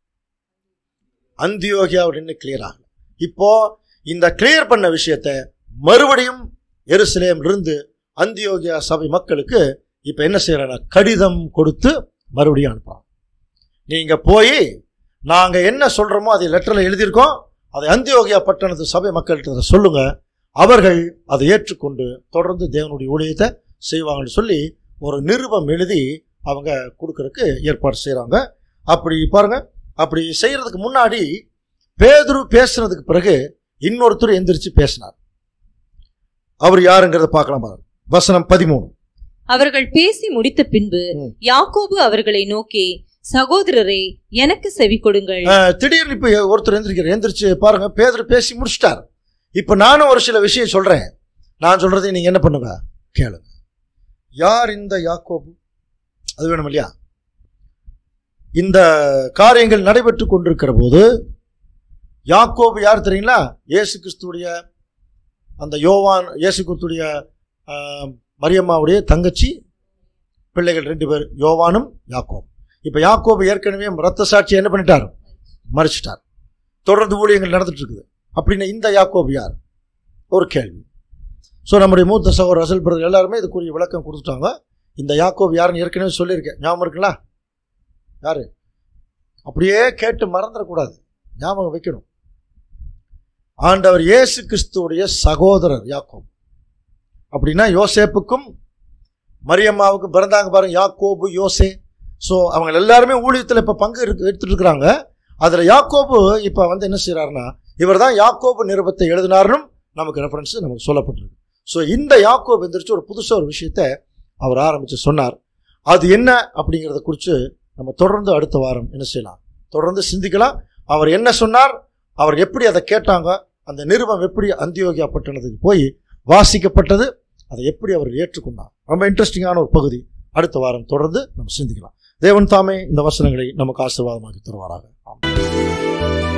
அந்தியோகியாவோட இன்னும் கிளியர் ஆகல இப்போ இந்த கிளியர் பண்ண விஷயத்தை மறுபடியும் எருசலேம் இருந்து அந்தியோகியா சபை மக்களுக்கு இப்போ என்ன செய்யறாங்க கடிதம் கொடுத்து மறுபடியும் அனுப்புறாங்க நீங்க போய் நாங்க என்ன சொல்றோமோ அதை லெட்டர்ல எழுதியிருக்கோம் அதை அந்தியோகியா பட்டணத்து சபை மக்கள்கிட்ட அதை சொல்லுங்க அவர்கள் அதை ஏற்றுக்கொண்டு தொடர்ந்து தேவனுடைய ஊழியத்தை செய்வாங்கன்னு சொல்லி ஒரு நிருபம் எழுதி அவங்க கொடுக்கறதுக்கு ஏற்பாடு செய்கிறாங்க அப்படி பாருங்க அப்படி செய்யறதுக்கு முன்னாடி பேதுரு பேசுனதுக்கு பிறகு இன்னொருத்தர் எந்திரிச்சு பேசினார் அவர் யாருங்கிறத பார்க்கலாம் பாருங்க வசனம் பதிமூணு அவர்கள் பேசி முடித்த பின்பு ம். யாக்கோபு அவர்களை நோக்கி சகோதரரே எனக்கு செவி கொடுங்கள் அஹ், திடீர்னு இப்போ ஒருத்தர் எந்திரிக்கிறார் எந்திரிச்சு பாருங்க பேதுரு பேசி முடிச்சிட்டார் இப்போ நானும் ஒரு சில விஷயம் சொல்றேன் நான் சொல்றதை நீங்க என்ன பண்ணுங்க கேளுங்க யார் இந்த யாக்கோபு அது வேணும் இல்லையா இந்த காரியங்கள் நடைபெற்று கொண்டிருக்கிற போது யாக்கோபு யார் தெரியுங்களா இயேசு கிறிஸ்துடைய அந்த யோவான் இயேசு கிறிஸ்துடைய ஆஹ், மரியம்மாவுடைய தங்கச்சி பிள்ளைகள் ரெண்டு பேர் யோவானும் யாக்கோபு இப்போ யாக்கோபு ஏற்கனவே ரத்த சாட்சி என்ன பண்ணிட்டார் மறிச்சிட்டார் தொடர்ந்து ஊழியங்கள் நடந்துட்டு இருக்குது அப்படின்னா இந்த யாக்கோபு யார் ஒரு கேள்வி ஸோ நம்முடைய மூத்த சகோதரர் அசல் பிரதர் எல்லாருமே இதுக்குரிய விளக்கம் கொடுத்துட்டாங்க இந்த யாக்கோபு யாருன்னு ஏற்கனவே சொல்லியிருக்கேன் ஞாபகம் இருக்குங்களா யாரு அப்படியே கேட்டு மறந்துடக்கூடாது ஞாபகம் வைக்கணும் ஆண்டவர் இயேசு கிறிஸ்துவுடைய சகோதரர் யாக்கோபு அப்படின்னா யோசேப்புக்கும் மரியம்மாவுக்கும் பிறந்தாங்க பாருங்க யாக்கோபு யோசே ஸோ அவங்க எல்லாருமே ஊழியத்தில் இப்போ பங்கு இருக்கு எடுத்துட்டு இருக்கிறாங்க அதில் யாக்கோபு இப்போ வந்து என்ன செய்கிறாருன்னா இவர் தான் யாக்கோபு நிருபத்தை எழுதினாருன்னு நமக்கு ரெஃபரன்ஸ் நமக்கு சொல்லப்பட்டிருக்கு ஸோ இந்த யாக்கோபு எந்திரிச்சு ஒரு புதுசாக ஒரு விஷயத்தை அவர் ஆரம்பித்து சொன்னார் அது என்ன அப்படிங்கிறத குறித்து நம்ம தொடர்ந்து அடுத்த வாரம் என்ன செய்யலாம் தொடர்ந்து சிந்திக்கலாம் அவர் என்ன சொன்னார் அவர் எப்படி அதை கேட்டாங்க அந்த நிருபம் எப்படி அந்தியோகியா பட்டணத்துக்கு போய் வாசிக்கப்பட்டது அதை எப்படி அவர் ஏற்றுக்கொண்டார் ரொம்ப இன்ட்ரெஸ்டிங்கான ஒரு பகுதி அடுத்த வாரம் தொடர்ந்து நம்ம சிந்திக்கலாம் தேவன் தாமே இந்த வசனங்களை நமக்கு ஆசீர்வாதமாக்கி தருவாராக ஆமென்.